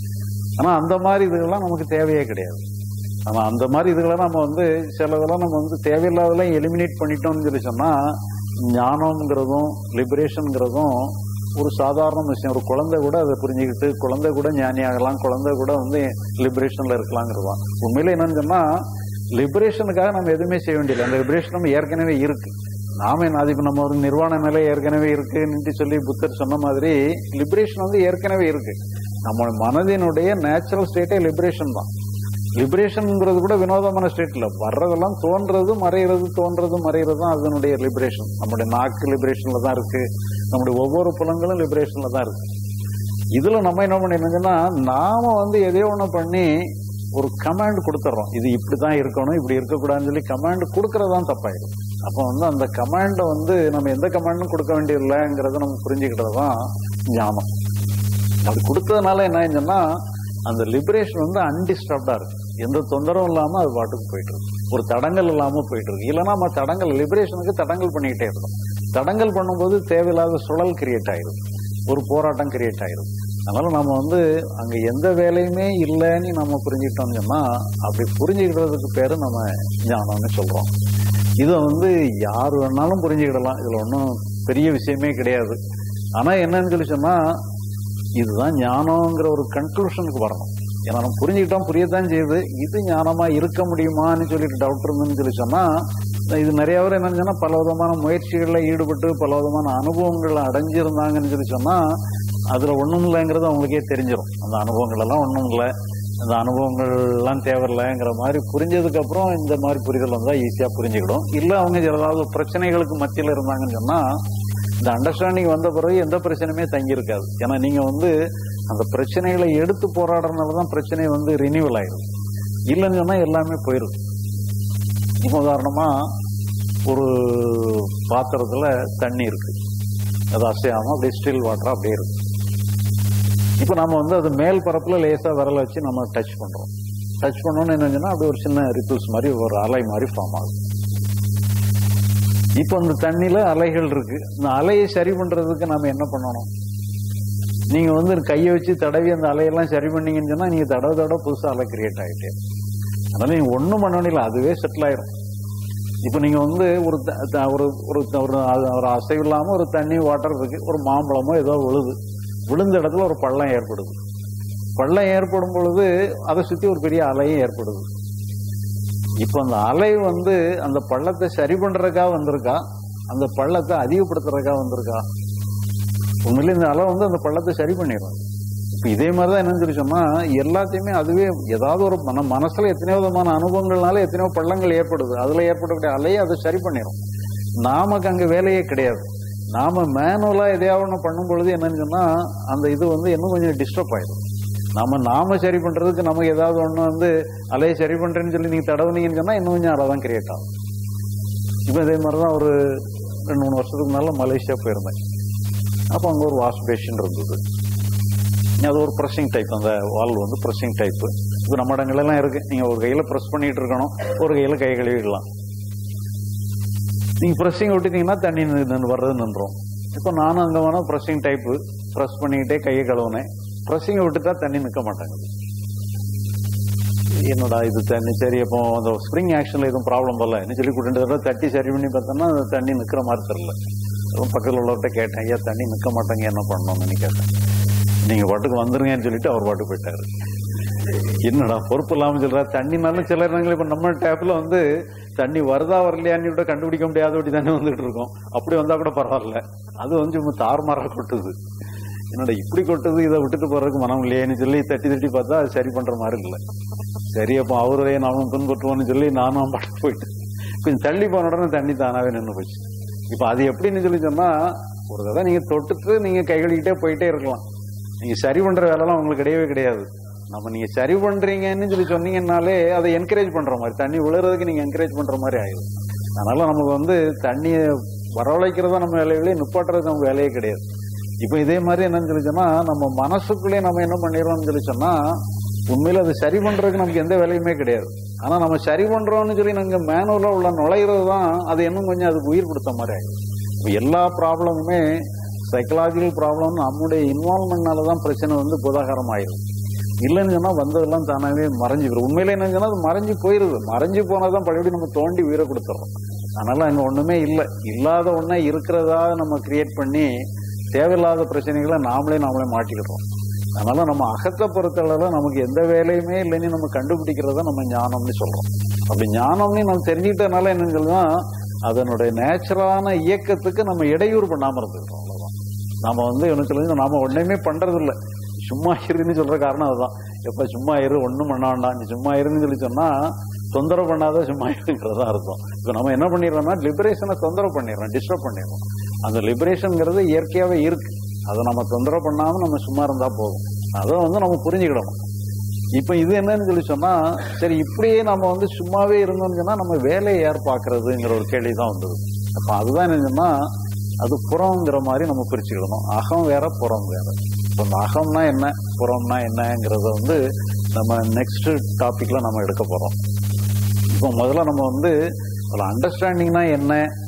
ஆனா அந்த மாதிரி இதுகள்லாம் நமக்கு தேவையே கிடையாது ஆனா அந்த மாதிரி இதுகளை நம்ம வந்து சிலதெல்லாம் நம்ம வந்து தேவையில்லாதெல்லாம் எலிமினேட் பண்ணிட்டோம்னு சொல்லி சொன்னா ஞானம்ங்கிறதும் லிபரேஷன்ங்கிறதும் ஒரு சாதாரண விஷயம் ஒரு குழந்தை கூட அதை புரிஞ்சுக்கிட்டு குழந்தை கூட ஞானி ஆகலாம் குழந்தை கூட வந்து லிபரேஷன்ல இருக்கலாங்கிறது தான் உண்மையில என்னன்னு சொன்னா லிபரேஷனுக்காக நம்ம எதுவுமே செய்ய வேண்டியதில்லை அந்த லிபரேஷன் நம்ம ஏற்கனவே இருக்கு நாம என்ன அது இப்ப நம்ம ஒரு நிர்வாண நிலை ஏற்கனவே இருக்குன்னு சொல்லி புத்தர் சொன்ன மாதிரி லிபரேஷன் வந்து ஏற்கனவே இருக்கு நம்ம மனதினுடைய நேச்சுரல் ஸ்டேட்டே லிபரேஷன் தான் லிபரேஷன்ங்கிறது கூட வினோதமான ஸ்டேட் இல்ல வர்றதெல்லாம் தோன்றது மறைகிறது தோன்றது மறைகிறது தான் அதனுடைய லிபரேஷன் நம்முடைய நாக்கு லிபரேஷன்ல தான் இருக்கு நம்முடைய ஒவ்வொரு புலங்களும் லிபரேஷன்ல தான் இருக்கு இதுல நம்ம என்ன பண்ணிருந்தோம்னா நாம வந்து எதையோ ஒண்ணு பண்ணி ஒரு கமாண்ட் கொடுத்துட்றோம் இது இப்படிதான் இருக்கணும் இப்படி இருக்கக்கூடாதுன்னு சொல்லி கமாண்ட் கொடுக்கறதான் தப்பாயிடும் அப்போ வந்து அந்த கமாண்டை வந்து நம்ம எந்த கமாண்டும் கொடுக்க வேண்டியதில்லைங்கிறத நம்ம புரிஞ்சுக்கிட்டது தான் ஞானம் அது கொடுத்ததுனால என்ன ஆயிடுச்சுன்னா அந்த லிபரேஷன் வந்து அன்டிஸ்டர்ப்டா இருக்கு எந்த தொந்தரவும் இல்லாம அது பாட்டுக்கு போயிட்டு இருக்கு ஒரு தடங்கல் இல்லாம போயிட்டு இருக்கு இல்லைன்னா நம்ம தடங்கல் லிபரேஷனுக்கு தடங்கல் பண்ணிக்கிட்டே இருக்கோம் தடங்கல் பண்ணும்போது தேவையில்லாத சுழல் கிரியேட் ஆயிடும் ஒரு போராட்டம் கிரியேட் ஆயிடும் அதனால நம்ம வந்து அங்க எந்த வேலையுமே இல்லைன்னு நம்ம புரிஞ்சுக்கிட்டோம்னு சொன்னா அப்படி புரிஞ்சுக்கிறதுக்கு பேரு நம்ம ஞானம்னு சொல்றோம் இதை வந்து யார் வேணாலும் புரிஞ்சுக்கிடலாம் இதுல ஒன்றும் பெரிய விஷயமே கிடையாது ஆனா என்னன்னு சொல்லி சொன்னா இதுதான் ஞானம்ங்கிற ஒரு கன்க்ளூஷனுக்கு வரணும் ஏன்னா நம்ம புரிஞ்சுக்கிட்டோம் புரியத்தான் செய்யுது இது ஞானமா இருக்க முடியுமான்னு சொல்லிட்டு டவுட் இருந்துன்னு சொல்லி சொன்னா இது நிறைய பேர் என்னன்னு சொன்னா பல விதமான முயற்சிகள்ல ஈடுபட்டு பல விதமான அனுபவங்கள் அடைஞ்சிருந்தாங்கன்னு சொல்லி சொன்னா அதுல ஒண்ணும் இல்லைங்கிறது அவங்களுக்கே தெரிஞ்சிடும் அந்த அனுபவங்கள் எல்லாம் ஒண்ணும் இல்லை அந்த அனுபவங்கள்லாம் தேவையில்லைங்கிற மாதிரி புரிஞ்சதுக்கு அப்புறம் இந்த மாதிரி புரிதல் வந்தால் ஈஸியாக புரிஞ்சுக்கிடும் இல்லை அவங்க ஏதாவது பிரச்சனைகளுக்கு மத்தியில் இருந்தாங்கன்னு சொன்னால் இந்த அண்டர்ஸ்டாண்டிங் வந்த பிறகு எந்த பிரச்சனையுமே தங்கி இருக்காது ஏன்னா நீங்கள் வந்து அந்த பிரச்சனைகளை எடுத்து போராடுறதுனால தான் பிரச்சனை வந்து ரினியூவல் ஆயிடும் இல்லைன்னு சொன்னால் எல்லாமே போயிடும் இப்போ உதாரணமாக ஒரு பாத்திரத்தில் தண்ணி இருக்கு அது அசையாமல் அப்படியே ஸ்டில் வாட்டர் அப்படியே இருக்கு இப்போ நம்ம வந்து அது மேல் பரப்பில் லேசாக விரல வச்சு நம்ம டச் பண்ணுறோம் டச் பண்ணோன்னு என்னச்சுன்னா அப்படி ஒரு சின்ன ரிப்பிள்ஸ் மாதிரி ஒரு அலை மாதிரி ஃபார்ம் ஆகுது இப்போ அந்த தண்ணியில் அலைகள் இருக்கு இந்த அலையை சரி பண்ணுறதுக்கு நம்ம என்ன பண்ணணும் நீங்க வந்து கையை வச்சு தடவி அந்த அலையெல்லாம் சரி பண்ணீங்கன்னு சொன்னா நீங்க தடவை தடவை புதுசா அலை கிரியேட் ஆகிட்டே அதனால நீங்க ஒண்ணும் பண்ண வேண்டியதில்லை அதுவே செட்டில் ஆயிரும் இப்போ நீங்க வந்து ஒரு த- த- ஒரு ஒரு ஒரு அது- ஒரு அசைவு இல்லாம ஒரு தண்ணி வாட்டர் இருக்கு ஒரு மாம்பழமோ ஏதோ விழுது விழுந்த இடத்துல ஒரு பள்ளம் ஏற்படுது பள்ளம் ஏற்படும் பொழுது அதை சுத்தி ஒரு பெரிய அலையும் ஏற்படுது இப்போ அந்த அலை வந்து அந்த பள்ளத்தை சரி பண்றதுக்காக வந்திருக்கா அந்த பள்ளத்தை அதிகப்படுத்துறதுக்காக வந்திருக்கா உண்மையிலே இந்த அலை வந்து அந்த பள்ளத்தை சரி பண்ணிடும் இப்போ இதே மாதிரி தான் என்னன்னு சொல்லி சொன்னா எல்லாத்தையுமே அதுவே ஏதாவது ஒரு மன மனசுல எத்தனையோ விதமான அனுபவங்கள்னால எத்தனையோ பள்ளங்கள் ஏற்படுது அதுல ஏற்படக்கூடிய அலையை அதை சரி பண்ணிடும் நாமக்கு அங்க வேலையே கிடையாது நாம மேனுவலா எதையாவது ஒன்று பண்ணும் பொழுது என்னன்னு சொன்னா அந்த இது வந்து இன்னும் கொஞ்சம் டிஸ்டர்ப் ஆயிடும் நாம நாம சரி பண்றதுக்கு நமக்கு ஏதாவது ஒண்ணு வந்து அலையை சரி பண்றேன்னு சொல்லி நீங்க தடவுனீங்கன்னு சொன்னா இன்னும் கொஞ்சம் அலை தான் கிரியேட் ஆகும் இப்போ இதே மாதிரி தான் ஒரு ரெண்டு மூணு வருஷத்துக்கு முன்னால மலேசியா போயிருந்தேன் அப்போ அங்கே ஒரு வாஷ் பேஷன் இருந்தது அது ஒரு ப்ரெஸ்ஸிங் டைப் அந்த வால் வந்து ப்ரெஸ்ஸிங் டைப் இப்போ நம்ம இடங்கள்லாம் இருக்கு நீங்க ஒரு கையில ப்ரெஸ் பண்ணிட்டு இருக்கணும் ஒரு கையில கை கழுவிடலாம் நீங்க ப்ரெஸ்ஸிங் விட்டுட்டீங்கன்னா தண்ணி நின்னு- நின்னு வர்றது நின்றோம் இப்போ நானும் அங்கே வேணா ப்ரெஸ்ஸிங் டைப்பு ப்ரெஸ் பண்ணிக்கிட்டே கையை கழுவுனேன் ப்ரெஸ்ஸிங்கை விட்டுட்டா தண்ணி நிற்க மாட்டாங்குது என்னடா இது தண்ணி சரி அப்போ அந்த ஸ்ப்ரிங் ஆக்ஷன்ல எதுவும் ப்ராப்ளம் வரல என்ன சொல்லி கூட்டிட்டு தட்டி சரி பண்ணி பார்த்தோம்னா அந்த தண்ணி நிற்கிற மாதிரி தெரியல அப்புறம் பக்கத்தில் உள்ளவர்கிட்ட கேட்டேன் ஐயா தண்ணி நிற்க மாட்டாங்க என்ன பண்ணணும்னு கேட்டேன் நீங்க பாட்டுக்கு வந்துருங்கன்னு சொல்லிட்டு அவர் பாட்டுக்கு போயிட்டாரு என்னடா பொறுப்பு இல்லாம சொல்றா தண்ணினாலும் சில நேரங்கள் இப்ப நம்ம டேப்ல வந்து தண்ணி வருதா வரலையான்னு கூட கண்டுபிடிக்க முடியாதபடி தானே வந்துட்டு இருக்கோம் அப்படி வந்தா கூட பரவாயில்ல அது வந்து சும்மா தாறுமாறா கொட்டுது என்னடா இப்படி கொட்டுது இதை விட்டுட்டு போறதுக்கு மனம் இல்லையேன்னு சொல்லி தட்டி தட்டி பார்த்தா அது சரி பண்ற மாதிரி இல்லை சரி அப்போ அவரே நாமும் பின்பற்றுவோம்னு சொல்லி நானும் பாட்டு போயிட்டு கொஞ்சம் தள்ளி போன உடனே தண்ணி தானாவே நின்று போச்சு இப்போ அது எப்படின்னு சொல்லி சொன்னா ஒரு தடவை நீங்க தொட்டுட்டு நீங்க கை கழுவிக்கிட்டே போயிட்டே இருக்கலாம் நீங்க சரி பண்ற வேலைலாம் உங்களுக்கு கிடையவே கிடையாது நம்ம நீங்க சரி பண்றீங்கன்னு சொல்லி சொன்னீங்கன்னாலே அதை என்கரேஜ் பண்ற மாதிரி தண்ணி விழுறதுக்கு நீங்க என்கரேஜ் பண்ற மாதிரி ஆயிடும் அதனால நமக்கு வந்து தண்ணியை வரவழைக்கிறதா நம்ம வேலைகளே நிப்பாட்டுறது நம்ம வேலையே கிடையாது இப்போ இதே மாதிரி என்னன்னு சொல்லி சொன்னா நம்ம மனசுக்குள்ளே நம்ம என்ன பண்ணிடுறோம்னு சொல்லி சொன்னா உண்மையில அது சரி பண்றதுக்கு நமக்கு எந்த வேலையுமே கிடையாது ஆனா நம்ம சரி பண்றோம்னு சொல்லி நாங்க மேனுவலா உள்ள நுழையிறது தான் அது இன்னும் கொஞ்சம் அதுக்கு உயிர் கொடுத்த மாதிரி ஆயிடும் இப்போ எல்லா ப்ராப்ளமுமே சைக்கலாஜிக்கல் ப்ராப்ளம் நம்முடைய இன்வால்மெண்ட்னால தான் பிரச்சனை வந்து புதாகரம் ஆயிடும் இல்லைன்னு சொன்னா வந்ததெல்லாம் தானாவே மறைஞ்சு போயிடும் உண்மையில என்ன சொன்னா அது மறைஞ்சு போயிருது மறைஞ்சு போனாதான் பழையபடி நம்ம தோண்டி உயிரை கொடுத்துறோம் அதனால அங்க ஒண்ணுமே இல்லை இல்லாத ஒண்ணே இருக்கிறதா நம்ம கிரியேட் பண்ணி தேவையில்லாத பிரச்சனைகளை நாமளே நாமளே மாட்டிக்கிறோம் அதனால நம்ம அகத்தை பொறுத்தளவுல நமக்கு எந்த வேலையுமே இல்லைன்னு நம்ம கண்டுபிடிக்கிறத நம்ம ஞானம்னு சொல்றோம் அப்படி ஞானம்னு நம்ம தெரிஞ்சுக்கிட்டனால என்னன்னு சொல்லுன்னா அதனுடைய நேச்சுரலான இயக்கத்துக்கு நம்ம இடையூறு பண்ணாம இருந்துக்கிறோம் அவ்வளவுதான் நாம வந்து என்ன சொல்லுங்க நாம ஒண்ணுமே பண்றது இல்ல சும்மா இருன்னு சொல்ற காரணம் அதுதான் எப்ப சும்மா இரு ஒண்ணும் பண்ண வேண்டாம் நீ சும்மா இருன்னு சொல்லி சொன்னா தொந்தரவு பண்ணாத சும்மா இருக்கிறதா அர்த்தம் இப்ப நம்ம என்ன பண்ணிடுறோம்னா லிபரேஷனை தொந்தரவு பண்ணிடுறோம் டிஸ்டர்ப் பண்ணிடுறோம் அந்த லிபரேஷன்ங்கிறது இயற்கையாவே இருக்கு அதை நம்ம தொந்தரவு பண்ணாம நம்ம சும்மா இருந்தா போதும் அதை வந்து நம்ம புரிஞ்சுக்கிடணும் இப்ப இது என்னன்னு சொல்லி சொன்னா சரி இப்படியே நம்ம வந்து சும்மாவே இருந்தோம்னு சொன்னா நம்ம வேலையை யார் பாக்குறதுங்கிற ஒரு கேள்வி தான் வந்தது அப்ப அதுதான் என்ன சொன்னா அது புறங்கிற மாதிரி நம்ம பிரிச்சுக்கிடணும் அகம் வேற புறம் வேற இப்ப இந்த அகம்னா என்ன புறம்னா என்னங்கிறத வந்து நம்ம நெக்ஸ்ட் டாபிக்ல நம்ம எடுக்க போறோம் இப்போ முதல்ல நம்ம வந்து அண்டர்ஸ்டாண்டிங்னா என்ன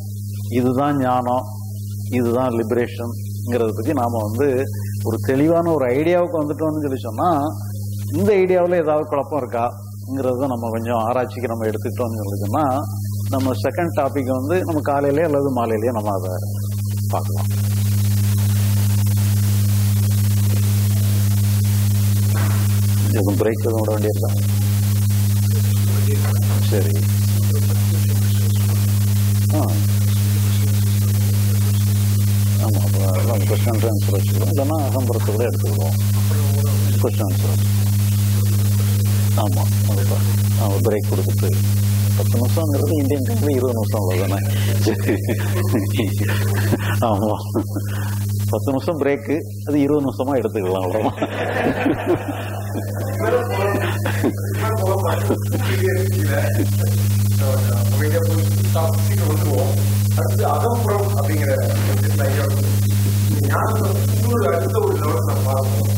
இதுதான் ஞானம் இதுதான் லிபரேஷன்ங்கிறத பத்தி நாம வந்து ஒரு தெளிவான ஒரு ஐடியாவுக்கு வந்துட்டோம்னு சொல்லி சொன்னா இந்த ஐடியாவில் ஏதாவது குழப்பம் இருக்காங்கிறத நம்ம கொஞ்சம் ஆராய்ச்சிக்கு நம்ம எடுத்துக்கிட்டோம்னு சொல்லி சொன்னா நம்ம செகண்ட் டாபிக் வந்து நம்ம காலையிலேயே அல்லது மாலையிலேயே நம்ம அதை பார்க்கலாம் எதுவும் பிரேக் எதுவும் விட வேண்டியிருக்கா சரி ஆ ஆமாம் அப்போ எல்லாம் கொஸ்டின் ஆன்சர் வச்சுக்கிறோம் இல்லைன்னா அகம்பரத்தை கூட எடுத்துக்கிறோம் கொஸ்டின் ஆன்சர் ஆமாம் அதுதான் ஆமாம் பிரேக் கொடுத்துட்டு பத்து நிமிஷங்கிறது இந்தியன் கணக்கில் இருபது நிமிஷம் அவ்வளோதானே ஆமாம் பத்து நிமிஷம் பிரேக்கு அது இருபது நிமிஷமாக எடுத்துக்கலாம் அவ்வளோதான் அடுத்து அகம்புறம் அப்படிங்கிற ஞானத்தை இன்னொரு அடுத்த ஒரு லெவலில் நம்ம பார்க்கணும்